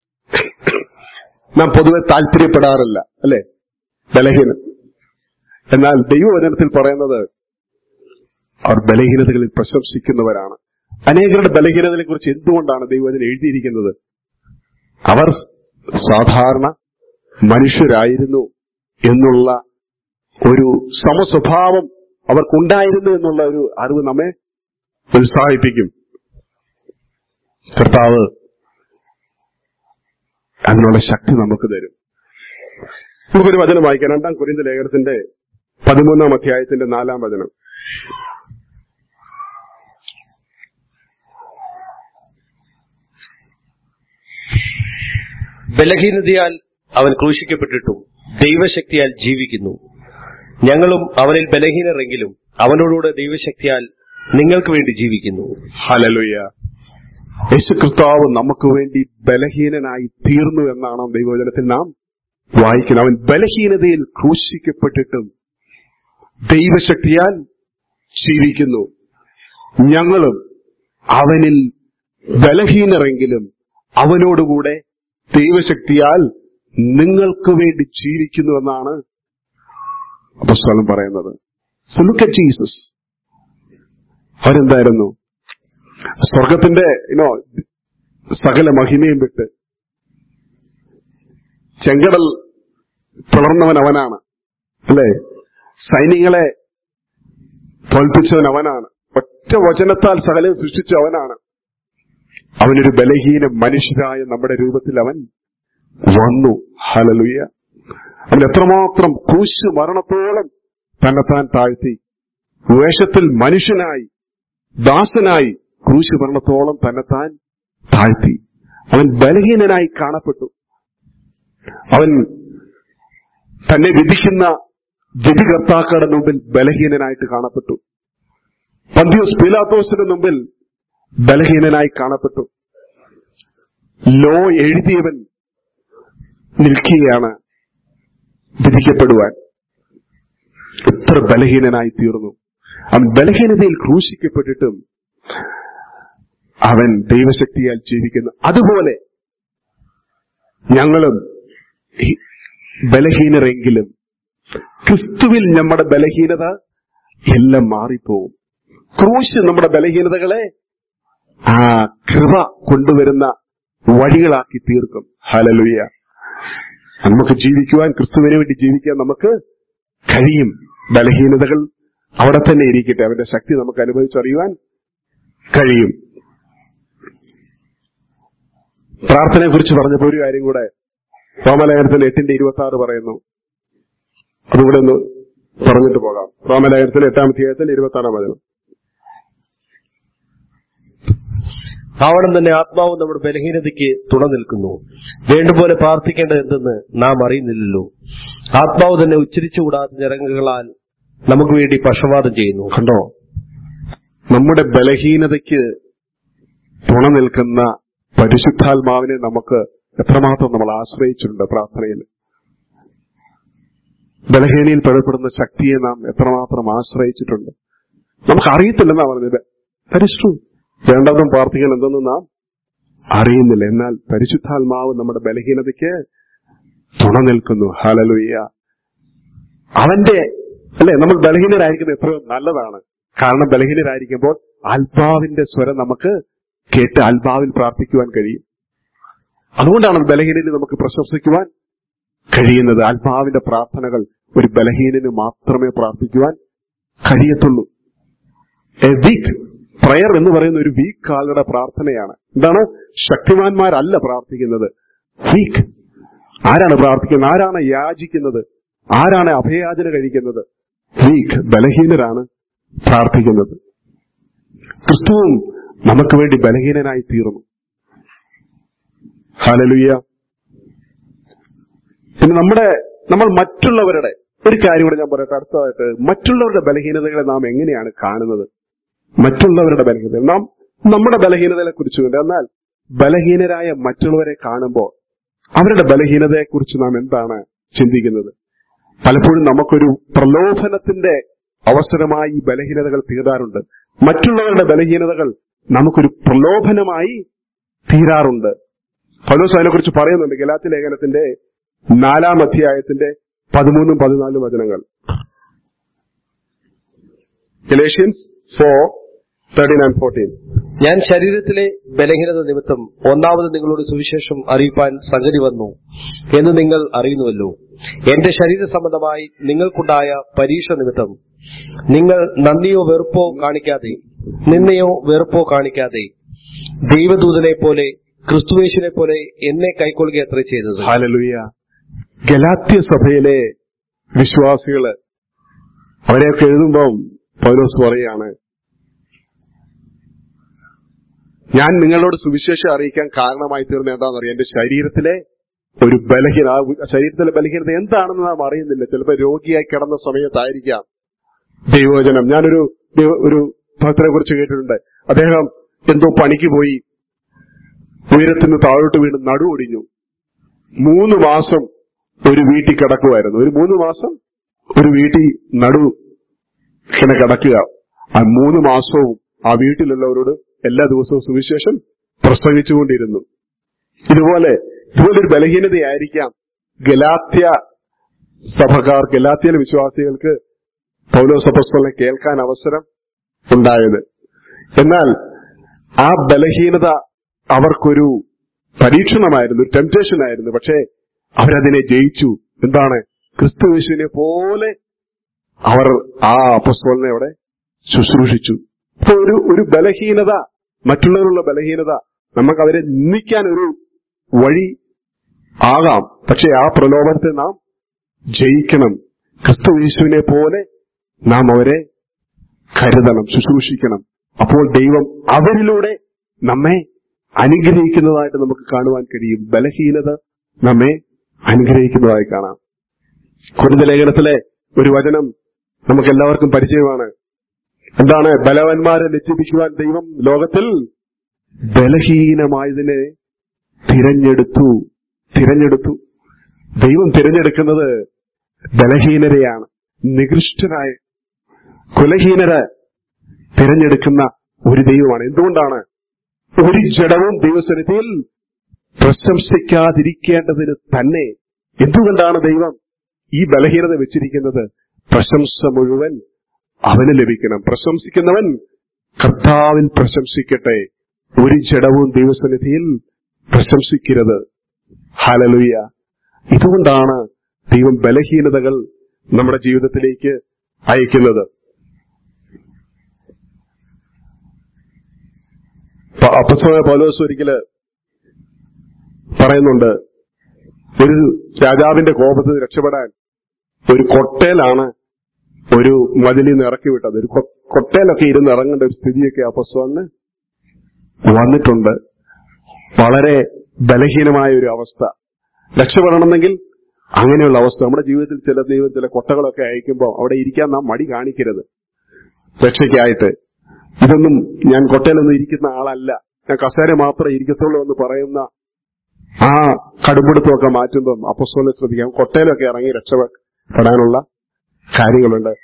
നാം പൊതുവെ താല്പര്യപ്പെടാറില്ല അല്ലെ ബലഹീന എന്നാൽ ദൈവവചനത്തിൽ പറയുന്നത് അവർ ബലഹീനതകളിൽ പ്രശംസിക്കുന്നവരാണ് അനേകരുടെ ബലഹീനതകളെ കുറിച്ച് എന്തുകൊണ്ടാണ് ദൈവം അതിൽ എഴുതിയിരിക്കുന്നത് അവർ സാധാരണ മനുഷ്യരായിരുന്നു എന്നുള്ള ഒരു സമസ്വഭാവം അവർക്കുണ്ടായിരുന്നു എന്നുള്ള ഒരു അറിവ് നമ്മെ ഉത്സാഹിപ്പിക്കും കർത്താവ് അതിനുള്ള ശക്തി നമുക്ക് തരും നമുക്കൊരു വചനം വായിക്കാം രണ്ടാം കുരിന്ത ലേഖനത്തിന്റെ പതിമൂന്നാം അധ്യായത്തിന്റെ നാലാം വചനം ബലഹീനതയാൽ അവൻ ക്രൂശിക്കപ്പെട്ടിട്ടും ദൈവശക്തിയാൽ ജീവിക്കുന്നു ഞങ്ങളും അവനിൽ ബലഹീനരെങ്കിലും അവനോടുകൂടെ ദൈവശക്തിയാൽ നിങ്ങൾക്ക് വേണ്ടി ജീവിക്കുന്നു ഹലലുയ യേശു കർത്താവ് നമുക്ക് വേണ്ടി ബലഹീനനായി തീർന്നു എന്നാണ് ദൈവവചനത്തിൽ നാം വായിക്കുന്നത് അവൻ ബലഹീനതയിൽ ക്രൂശിക്കപ്പെട്ടിട്ടും ദൈവശക്തിയാൽ ജീവിക്കുന്നു ഞങ്ങളും അവനിൽ ബലഹീനരെങ്കിലും അവനോടുകൂടെ ദൈവശക്തിയാൽ നിങ്ങൾക്ക് വേണ്ടി ജീവിക്കുന്നു എന്നാണ് അപ്പസ്തലം പറയുന്നത് So look at ജീസസ് അവരെന്തായിരുന്നു സ്വർഗത്തിന്റെ ഇനോ സകല മഹിമയും വിട്ട് ചെങ്കടൽ പിളർന്നവൻ അവനാണ് അല്ലേ സൈന്യങ്ങളെ തോൽപ്പിച്ചവൻ അവനാണ് ഒറ്റ വചനത്താൽ സകലം സൃഷ്ടിച്ച അവനാണ് അവനൊരു ബലഹീന മനുഷ്യരായ നമ്മുടെ രൂപത്തിൽ അവൻ വന്നു ഹലലുയ അവൻ എത്രമാത്രം ക്രൂശ് മരണത്തോളം തന്നെത്താൻ താഴ്ത്തി വേഷത്തിൽ മനുഷ്യനായി ദാസനായി ക്രൂശ് മരണത്തോളം തന്നെത്താൻ താഴ്ത്തി അവൻ ബലഹീനനായി കാണപ്പെട്ടു അവൻ തന്നെ വിധിക്കുന്ന വിധികർത്താക്കളുടെ മുമ്പിൽ ബലഹീനനായിട്ട് കാണപ്പെട്ടു പന്തിയോസ് പീലാത്തോസിന്റെ മുമ്പിൽ ബലഹീനനായി കാണപ്പെട്ടു ലോ എഴുതിയവൻ നിൽക്കുകയാണ് വിധിക്കപ്പെടുവാൻ എത്ര ബലഹീനനായി തീർന്നു അവൻ ബലഹീനതയിൽ ക്രൂശിക്കപ്പെട്ടിട്ടും അവൻ ദൈവശക്തിയാൽ ജീവിക്കുന്നു അതുപോലെ ഞങ്ങളും ഈ ബലഹീനരെങ്കിലും ക്രിസ്തുവിൽ നമ്മുടെ ബലഹീനത എല്ലാം മാറിപ്പോവും ക്രൂശ് നമ്മുടെ ബലഹീനതകളെ ആ കൃപ കൊണ്ടുവരുന്ന വഴികളാക്കി തീർക്കും ഹലലുയ നമുക്ക് ജീവിക്കുവാൻ ക്രിസ്തുവിന് വേണ്ടി ജീവിക്കാൻ നമുക്ക് കഴിയും ബലഹീനതകൾ അവിടെ തന്നെ ഇരിക്കട്ടെ അവന്റെ ശക്തി നമുക്ക് അനുഭവിച്ചറിയുവാൻ കഴിയും പ്രാർത്ഥനയെ കുറിച്ച് പറഞ്ഞപ്പോ ഒരു കാര്യം കൂടെ റോമലേഖനത്തിൽ എട്ടിന്റെ ഇരുപത്തി ആറ് പറയുന്നു അതുകൂടെ ഒന്ന് പറഞ്ഞിട്ട് പോകാം റോമലേഖനത്തിൽ എട്ടാം അധ്യായത്തിൽ ഇരുപത്തി ആറാം വചനം ആവണം തന്നെ ആത്മാവ് നമ്മുടെ ബലഹീനതയ്ക്ക് തുണ നിൽക്കുന്നു വേണ്ടുപോലെ പ്രാർത്ഥിക്കേണ്ടത് എന്തെന്ന് നാം അറിയുന്നില്ലല്ലോ ആത്മാവ് തന്നെ ഉച്ചരിച്ചുകൂടാത്ത ഞരങ്ങുകളാൽ നമുക്ക് വേണ്ടി പക്ഷപാതം ചെയ്യുന്നു കണ്ടോ നമ്മുടെ ബലഹീനതയ്ക്ക് തുണ നിൽക്കുന്ന പരിശുദ്ധാത്മാവിനെ നമുക്ക് എത്രമാത്രം നമ്മൾ ആശ്രയിച്ചിട്ടുണ്ട് പ്രാർത്ഥനയിൽ ബലഹീനയിൽ പെടപ്പെടുന്ന ശക്തിയെ നാം എത്രമാത്രം ആശ്രയിച്ചിട്ടുണ്ട് നമുക്ക് അറിയത്തില്ലെന്നാ പറഞ്ഞത് പരിശു വേണ്ടതും പ്രാർത്ഥിക്കാൻ എന്തെന്ന് നാം അറിയുന്നില്ല എന്നാൽ പരിശുദ്ധാത്മാവ് നമ്മുടെ ബലഹീനതയ്ക്ക് തുണ നിൽക്കുന്നു ഹലലുയ്യ അവന്റെ അല്ലെ നമ്മൾ ബലഹീനരായിരിക്കുന്നത് എത്രയോ നല്ലതാണ് കാരണം ബലഹീനരായിരിക്കുമ്പോൾ ആത്മാവിന്റെ സ്വരം നമുക്ക് കേട്ട് ആത്മാവിൽ പ്രാർത്ഥിക്കുവാൻ കഴിയും അതുകൊണ്ടാണ് ബലഹീനയിൽ നമുക്ക് പ്രശംസിക്കുവാൻ കഴിയുന്നത് ആത്മാവിന്റെ പ്രാർത്ഥനകൾ ഒരു ബലഹീനന് മാത്രമേ പ്രാർത്ഥിക്കുവാൻ കഴിയത്തുള്ളൂ എ വീക്ക് പ്രയർ എന്ന് പറയുന്ന ഒരു വീക്ക് ആളുടെ പ്രാർത്ഥനയാണ് എന്താണ് ശക്തിമാന്മാരല്ല പ്രാർത്ഥിക്കുന്നത് വീക്ക് ആരാണ് പ്രാർത്ഥിക്കുന്നത് ആരാണ് യാചിക്കുന്നത് ആരാണ് അഭയാചന കഴിക്കുന്നത് വീക്ക് ബലഹീനരാണ് പ്രാർത്ഥിക്കുന്നത് ക്രിസ്തുവും നമുക്ക് വേണ്ടി ബലഹീനനായി തീർന്നു ഹാലലുയ്യ പിന്നെ നമ്മുടെ നമ്മൾ മറ്റുള്ളവരുടെ ഒരു കാര്യം കൂടെ ഞാൻ പറയട്ടെ അടുത്തതായിട്ട് മറ്റുള്ളവരുടെ ബലഹീനതകളെ നാം എങ്ങനെയാണ് കാണുന്നത് മറ്റുള്ളവരുടെ ബലഹീനത നാം നമ്മുടെ ബലഹീനതകളെ കുറിച്ചുണ്ട് എന്നാൽ ബലഹീനരായ മറ്റുള്ളവരെ കാണുമ്പോൾ അവരുടെ ബലഹീനതയെ കുറിച്ച് നാം എന്താണ് ചിന്തിക്കുന്നത് പലപ്പോഴും നമുക്കൊരു പ്രലോഭനത്തിന്റെ അവസരമായി ഈ ബലഹീനതകൾ തീരാറുണ്ട് മറ്റുള്ളവരുടെ ബലഹീനതകൾ നമുക്കൊരു പ്രലോഭനമായി തീരാറുണ്ട് പൗലോസ് അതിനെക്കുറിച്ച് പറയുന്നുണ്ട് ഗലാത്തി ലേഖനത്തിന്റെ നാലാം അധ്യായത്തിന്റെ പതിമൂന്നും പതിനാലും വചനങ്ങൾ Galatians four thirteen and fourteen ഞാൻ ശരീരത്തിലെ ബലഹീനത നിമിത്തം ഒന്നാമത് നിങ്ങളോട് സുവിശേഷം അറിയിപ്പാൻ സംഗതി വന്നു എന്ന് നിങ്ങൾ അറിയുന്നുവല്ലോ എന്റെ ശരീര സംബന്ധമായി നിങ്ങൾക്കുണ്ടായ പരീക്ഷ നിമിത്തം നിങ്ങൾ നന്ദിയോ വെറുപ്പോ കാണിക്കാതെ നിന്നയോ വെറുപ്പോ കാണിക്കാതെ ദൈവദൂതനെ പോലെ ക്രിസ്തുവേശിനെ പോലെ എന്നെ കൈക്കൊള്ളുക അത്ര ചെയ്തത് ഹാലലുയ ഗലാത്യ സഭയിലെ വിശ്വാസികള് അവരെയൊക്കെ എഴുതുമ്പം പൗലോസ് പറയാണ് ഞാൻ നിങ്ങളോട് സുവിശേഷം അറിയിക്കാൻ കാരണമായി തീർന്ന എന്താണെന്നറിയാം എന്റെ ശരീരത്തിലെ ഒരു ബലഹീന ആ ശരീരത്തിലെ ബലഹീനത എന്താണെന്ന് നാം അറിയുന്നില്ല ചിലപ്പോൾ രോഗിയായി കിടന്ന സമയത്തായിരിക്കാം ദൈവവചനം ഞാനൊരു ദൈവ- ഒരു ഭക്തനെ കുറിച്ച് കേട്ടിട്ടുണ്ട് അദ്ദേഹം എന്തോ പണിക്ക് പോയി ഉയരത്തിൽ നിന്ന് താഴോട്ട് വീണ് നടു ഒടിഞ്ഞു മൂന്ന് മാസം ഒരു വീട്ടിൽ കിടക്കുമായിരുന്നു ഒരു മൂന്ന് മാസം ഒരു വീട്ടിൽ നടു ഇങ്ങനെ കിടക്കുക ആ മൂന്ന് മാസവും ആ വീട്ടിലുള്ളവരോട് എല്ലാ ദിവസവും സുവിശേഷം പ്രസംഗിച്ചുകൊണ്ടിരുന്നു ഇതുപോലെ ഇതുപോലൊരു ബലഹീനതയായിരിക്കാം ഗലാത്യ സഭക്കാർ ഗലാത്യയിലെ വിശ്വാസികൾക്ക് പൗലോസപ്പസ്തലിനെ കേൾക്കാൻ അവസരം ഉണ്ടായത് എന്നാൽ ആ ബലഹീനത അവർക്കൊരു പരീക്ഷണമായിരുന്നു ടെംപ്റ്റേഷൻ ആയിരുന്നു പക്ഷേ അവരതിനെ ജയിച്ചു എന്താണ് ക്രിസ്തുവേശുവിനെ പോലെ അവർ ആ അപ്പസ്തോലിനെ അവിടെ ശുശ്രൂഷിച്ചു അപ്പൊ ഒരു ഒരു ബലഹീനത മറ്റുള്ളവരുള്ള ബലഹീനത നമുക്ക് അവരെ നിന്ദിക്കാൻ ഒരു വഴി ആകാം പക്ഷെ ആ പ്രലോഭനത്തെ നാം ജയിക്കണം ക്രിസ്തു യേശുവിനെ പോലെ നാം അവരെ കരുതണം ശുശ്രൂഷിക്കണം അപ്പോൾ ദൈവം അവരിലൂടെ നമ്മെ അനുഗ്രഹിക്കുന്നതായിട്ട് നമുക്ക് കാണുവാൻ കഴിയും ബലഹീനത നമ്മെ അനുഗ്രഹിക്കുന്നതായി കാണാം കുരുന്ന ലേഖനത്തിലെ ഒരു വചനം നമുക്ക് എല്ലാവർക്കും പരിചയമാണ് എന്താണ് ബലവന്മാരെ ലജ്ജിപ്പിക്കുവാൻ ദൈവം ലോകത്തിൽ ബലഹീനമായതിനെ തിരഞ്ഞെടുത്തു തിരഞ്ഞെടുത്തു ദൈവം തിരഞ്ഞെടുക്കുന്നത് ബലഹീനരെയാണ് നികൃഷ്ടരായ കുലഹീനരെ തിരഞ്ഞെടുക്കുന്ന ഒരു ദൈവമാണ് എന്തുകൊണ്ടാണ് ഒരു ജഡവും ദൈവസന്നിധിയിൽ പ്രശംസിക്കാതിരിക്കേണ്ടതിന് തന്നെ എന്തുകൊണ്ടാണ് ദൈവം ഈ ബലഹീനത വെച്ചിരിക്കുന്നത് പ്രശംസ മുഴുവൻ അവന് ലഭിക്കണം പ്രശംസിക്കുന്നവൻ കർത്താവിൽ പ്രശംസിക്കട്ടെ ഒരു ജഡവും ദൈവസന്നിധിയിൽ പ്രശംസിക്കരുത് ഹാലലുയ്യ ഇതുകൊണ്ടാണ് ദൈവം ബലഹീനതകൾ നമ്മുടെ ജീവിതത്തിലേക്ക് അയക്കുന്നത് അപ്പസ്വയ പൗലോസ് ഒരിക്കല് പറയുന്നുണ്ട് ഒരു രാജാവിന്റെ കോപത്തിൽ രക്ഷപ്പെടാൻ ഒരു കൊട്ടയിലാണ് ഒരു മതിലിൽ നിന്ന് ഇറക്കി വിട്ടത് ഒരു കൊ- കൊട്ടയിലൊക്കെ ഇരുന്ന് ഇറങ്ങേണ്ട ഒരു സ്ഥിതിയൊക്കെ അപ്പസ്വലിന് വന്നിട്ടുണ്ട് വളരെ ബലഹീനമായ ഒരു അവസ്ഥ രക്ഷപ്പെടണമെങ്കിൽ അങ്ങനെയുള്ള അവസ്ഥ നമ്മുടെ ജീവിതത്തിൽ ചില ദൈവം ചില കൊട്ടകളൊക്കെ അയക്കുമ്പോൾ അവിടെ ഇരിക്കാൻ നാം മടി കാണിക്കരുത് രക്ഷയ്ക്കായിട്ട് ഇതൊന്നും ഞാൻ കൊട്ടയിലൊന്നും ഇരിക്കുന്ന ആളല്ല ഞാൻ കസേര മാത്രമേ ഇരിക്കത്തുള്ളൂ എന്ന് പറയുന്ന ആ കടുംപിടുത്തമൊക്കെ മാറ്റുമ്പം അപ്പസ്തോലെ ശ്രദ്ധിക്കാം കൊട്ടയിലൊക്കെ ഇറങ്ങി രക്ഷപ്പെടാനുള്ള കാര്യങ്ങളുണ്ട്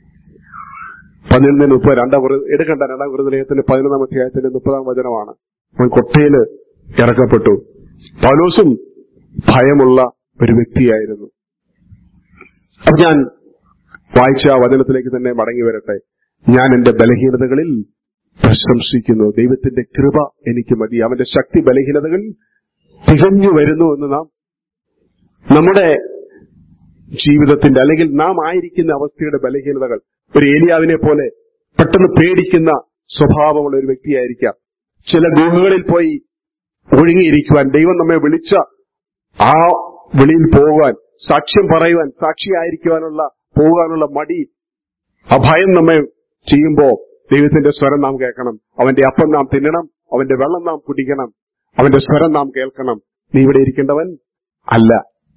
പതിനൊന്നിന് മുപ്പത് രണ്ടാം കുറി എടുക്കണ്ട രണ്ടാം കുറുതലയത്തിന്റെ പതിനൊന്നാം അധ്യായത്തിന്റെ മുപ്പതാം വചനമാണ് അവൻ കൊട്ടയില് ഇറക്കപ്പെട്ടു പൗലോസും ഭയമുള്ള ഒരു വ്യക്തിയായിരുന്നു അപ്പൊ ഞാൻ വായിച്ച ആ വചനത്തിലേക്ക് തന്നെ മടങ്ങി വരട്ടെ ഞാൻ എന്റെ ബലഹീനതകളിൽ പ്രശംസിക്കുന്നു ദൈവത്തിന്റെ കൃപ എനിക്ക് മതി അവന്റെ ശക്തി ബലഹീനതകളിൽ തികഞ്ഞു വരുന്നു എന്ന് നാം നമ്മുടെ ജീവിതത്തിന്റെ അല്ലെങ്കിൽ നാം ആയിരിക്കുന്ന അവസ്ഥയുടെ ബലഹീനതകൾ ഒരു ഏലിയാവിനെ പോലെ പെട്ടെന്ന് പേടിക്കുന്ന സ്വഭാവമുള്ള ഒരു വ്യക്തിയായിരിക്കാം ചില ഗുഹകളിൽ പോയി ഒഴുങ്ങിയിരിക്കുവാൻ ദൈവം നമ്മെ വിളിച്ച ആ വെളിയിൽ പോകുവാൻ സാക്ഷ്യം പറയുവാൻ സാക്ഷിയായിരിക്കുവാനുള്ള പോകാനുള്ള മടി ആ ഭയം നമ്മെ ചെയ്യുമ്പോ ദൈവത്തിന്റെ സ്വരം നാം കേൾക്കണം അവന്റെ അപ്പം നാം തിന്നണം അവന്റെ വെള്ളം നാം കുടിക്കണം അവന്റെ സ്വരം നാം കേൾക്കണം നീ ഇവിടെ ഇരിക്കേണ്ടവൻ അല്ല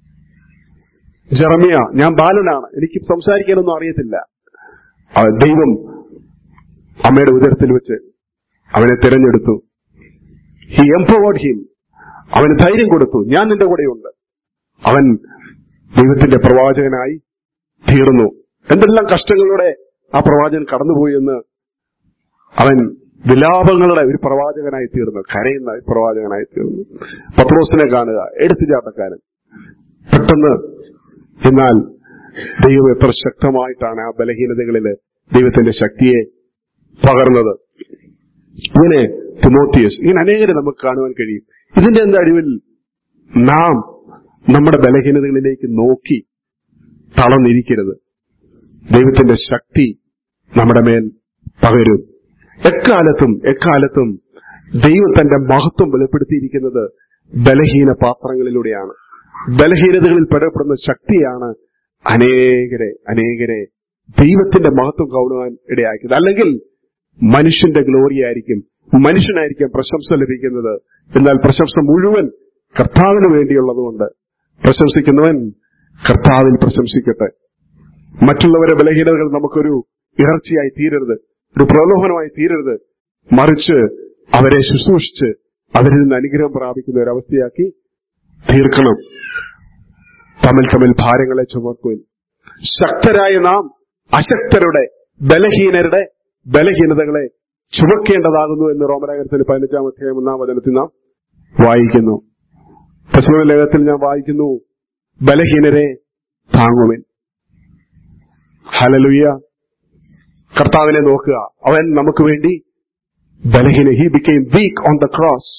ജെറമിയ ഞാൻ ബാലനാണ് എനിക്ക് സംസാരിക്കാനൊന്നും അറിയത്തില്ല ആ ദൈവം അമ്മയുടെ ഉദരത്തിൽ വെച്ച് അവനെ തിരഞ്ഞെടുത്തു ഹി എംപവേർഡ് ഹിം അവന് ധൈര്യം കൊടുത്തു ഞാൻ നിന്റെ കൂടെയുണ്ട് അവൻ ദൈവത്തിന്റെ പ്രവാചകനായി തീർന്നു എന്തെല്ലാം കഷ്ടങ്ങളിലൂടെ ആ പ്രവാചകൻ കടന്നുപോയി എന്ന് അവൻ വിലാപങ്ങളുടെ ഒരു പ്രവാചകനായി തീർന്നു കരയുന്ന ഒരു പ്രവാചകനായി തീർന്നു പത്രോസിനെ കാണുക എടുത്തുചാട്ടക്കാരൻ പെട്ടെന്ന് എന്നാൽ ദൈവം എത്ര ശക്തമായിട്ടാണ് ആ ബലഹീനതകളില് ദൈവത്തിന്റെ ശക്തിയെ പകർന്നത് ഇങ്ങനെ തിമോത്തിയസ് ഇങ്ങനെ അനേകരെ നമുക്ക് കാണുവാൻ കഴിയും ഇതിന്റെ എന്താ അടിവിൽ നാം നമ്മുടെ ബലഹീനതകളിലേക്ക് നോക്കി തളർന്നിരിക്കരുത് ദൈവത്തിന്റെ ശക്തി നമ്മുടെ മേൽ പകരും എക്കാലത്തും എക്കാലത്തും ദൈവം തന്റെ മഹത്വം വെളിപ്പെടുത്തിയിരിക്കുന്നത് ബലഹീന പാത്രങ്ങളിലൂടെയാണ് ബലഹീനതകളിൽ പെടപ്പെടുന്ന ശക്തിയാണ് അനേകരെ അനേകരെ ദൈവത്തിന്റെ മഹത്വം കാണുവാൻ ഇടയാക്കിയത് അല്ലെങ്കിൽ മനുഷ്യന്റെ ഗ്ലോറി ആയിരിക്കും മനുഷ്യനായിരിക്കും പ്രശംസ ലഭിക്കുന്നത് എന്നാൽ പ്രശംസ മുഴുവൻ കർത്താവിന് വേണ്ടിയുള്ളതുകൊണ്ട് പ്രശംസിക്കുന്നവൻ കർത്താവിൽ പ്രശംസിക്കട്ടെ മറ്റുള്ളവരെ ബലഹീനതകൾ നമുക്കൊരു ഇറർച്ചയായി തീരരുത് ഒരു പ്രലോഭനമായി തീരരുത് മറിച്ച് അവരെ ശുശ്രൂഷിച്ച് അവരിൽ നിന്ന് അനുഗ്രഹം പ്രാപിക്കുന്ന ഒരു അവസ്ഥയാക്കി തീർക്കണം തമ്മിൽ തമ്മിൽ ഭാരങ്ങളെ ചുമക്കുവിൻ ശക്തരായ നാം അശക്തരുടെ ബലഹീനരുടെ ബലഹീനതകളെ ചുമക്കേണ്ടതാകുന്നു എന്ന് റോമലേഖനത്തിൽ പതിനഞ്ചാം അധ്യായം ഒന്നാം വചനത്തിൽ നാം വായിക്കുന്നു പശ്ചിമ ലേഖനത്തിൽ ഞാൻ വായിക്കുന്നു ബലഹീനരെ താങ്ങുവിൻ ഹലലുയ്യ കർത്താവിനെ നോക്കുക അവൻ നമുക്ക് വേണ്ടി ബലഹീന he became weak on the cross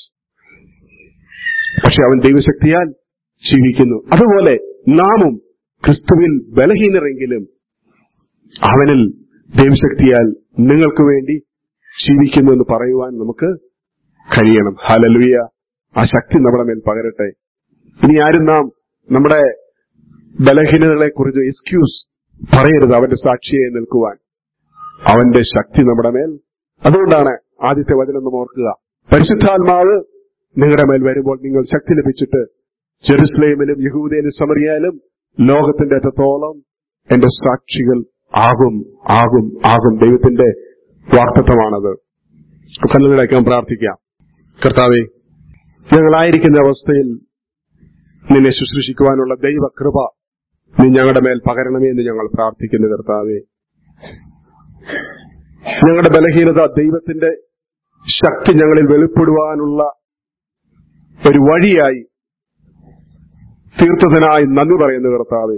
പക്ഷെ അവൻ ദൈവശക്തിയാൽ ജീവിക്കുന്നു അതുപോലെ നാമും ക്രിസ്തുവിൽ ബലഹീനരെങ്കിലും അവനിൽ ദൈവശക്തിയാൽ നിങ്ങൾക്ക് വേണ്ടി ജീവിക്കുന്നു എന്ന് പറയുവാൻ നമുക്ക് കഴിയണം ഹലലുയ ആ ശക്തി നമ്മുടെ മേൽ പകരട്ടെ ഇനി ആരും നാം നമ്മുടെ ബലഹീനതകളെ കുറിച്ച് എക്സ്ക്യൂസ് പറയരുത് അവന്റെ സാക്ഷിയെ നിൽക്കുവാൻ അവന്റെ ശക്തി നമ്മുടെ മേൽ അതുകൊണ്ടാണ് ആദ്യത്തെ വചനം നാം ഓർക്കുക പരിശുദ്ധാത്മാവ് നിങ്ങളുടെ മേൽ വരുമ്പോൾ നിങ്ങൾ ശക്തി ലഭിച്ചിട്ട് ജെറുസലേമിലും യഹൂദയിലും സമറിയാലും ലോകത്തിന്റെ അറ്റത്തോളം എന്റെ സാക്ഷികൾ ആകും ആകും ആകും ദൈവത്തിന്റെ വാക്തത്വമാണത് കണ്ണുകളേക്കാൻ പ്രാർത്ഥിക്കാം കർത്താവെ ഞങ്ങളായിരിക്കുന്ന അവസ്ഥയിൽ നിന്നെ ശുശ്രൂഷിക്കുവാനുള്ള ദൈവകൃപ നീ ഞങ്ങളുടെ മേൽ പകരണമേ എന്ന് ഞങ്ങൾ പ്രാർത്ഥിക്കുന്നു കർത്താവെ ഞങ്ങളുടെ ബലഹീനത ദൈവത്തിന്റെ ശക്തി ഞങ്ങളിൽ വെളിപ്പെടുവാനുള്ള ഒരു വഴിയായി തീർത്ഥത്തിനായി നന്ദി പറയുന്നു കർത്താവെ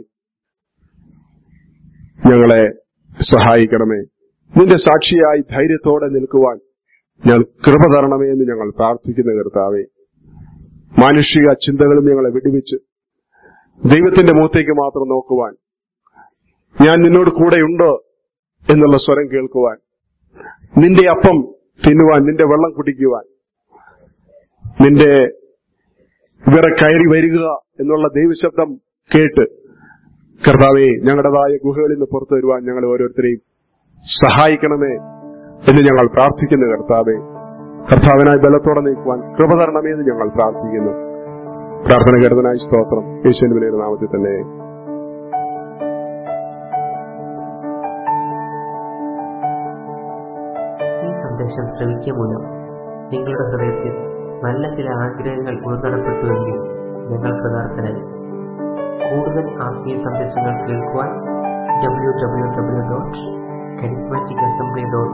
ഞങ്ങളെ സഹായിക്കണമേ നിന്റെ സാക്ഷിയായി ധൈര്യത്തോടെ നിൽക്കുവാൻ ഞങ്ങൾ കൃപ തരണമേ എന്ന് ഞങ്ങൾ പ്രാർത്ഥിക്കുന്ന കർത്താവെ മാനുഷിക ചിന്തകളും ഞങ്ങളെ വിടുവിച്ച് ദൈവത്തിന്റെ മുഖത്തേക്ക് മാത്രം നോക്കുവാൻ ഞാൻ നിന്നോട് കൂടെയുണ്ടോ എന്നുള്ള സ്വരം കേൾക്കുവാൻ നിന്റെ അപ്പം തിന്നുവാൻ നിന്റെ വെള്ളം കുടിക്കുവാൻ നിന്റെ ഇവരെ കയറി വരിക എന്നുള്ള ദൈവശബ്ദം കേട്ട് കർത്താവെ ഞങ്ങളുടേതായ ഗുഹകളിൽ നിന്ന് പുറത്തു വരുവാൻ ഞങ്ങൾ ഓരോരുത്തരെയും സഹായിക്കണമേ എന്ന് ഞങ്ങൾ പ്രാർത്ഥിക്കുന്നു കർത്താവെ കർത്താവിനായി ബലത്തോടെ നീക്കുവാൻ കൃപ തരണമേ എന്ന് ഞങ്ങൾ പ്രാർത്ഥിക്കുന്നു പ്രാർത്ഥന കരുതനായി സ്തോത്രം യേശുവിന്റെ വിലയുടെ നാമത്തിൽ തന്നെ ഈ സന്ദേശം ശ്രവിക്കുക മൂലം നിങ്ങളുടെ ഹൃദയത്തിൽ നല്ല ചില ആഗ്രഹങ്ങൾ ഉൾക്കടപ്പെട്ടുവെങ്കിൽ ഞങ്ങൾ കൃതാർത്ഥനായി കൂടുതൽ ആത്മീയ സന്ദേശങ്ങൾ കേൾക്കുവാൻ W W W dot charismatic assembly dot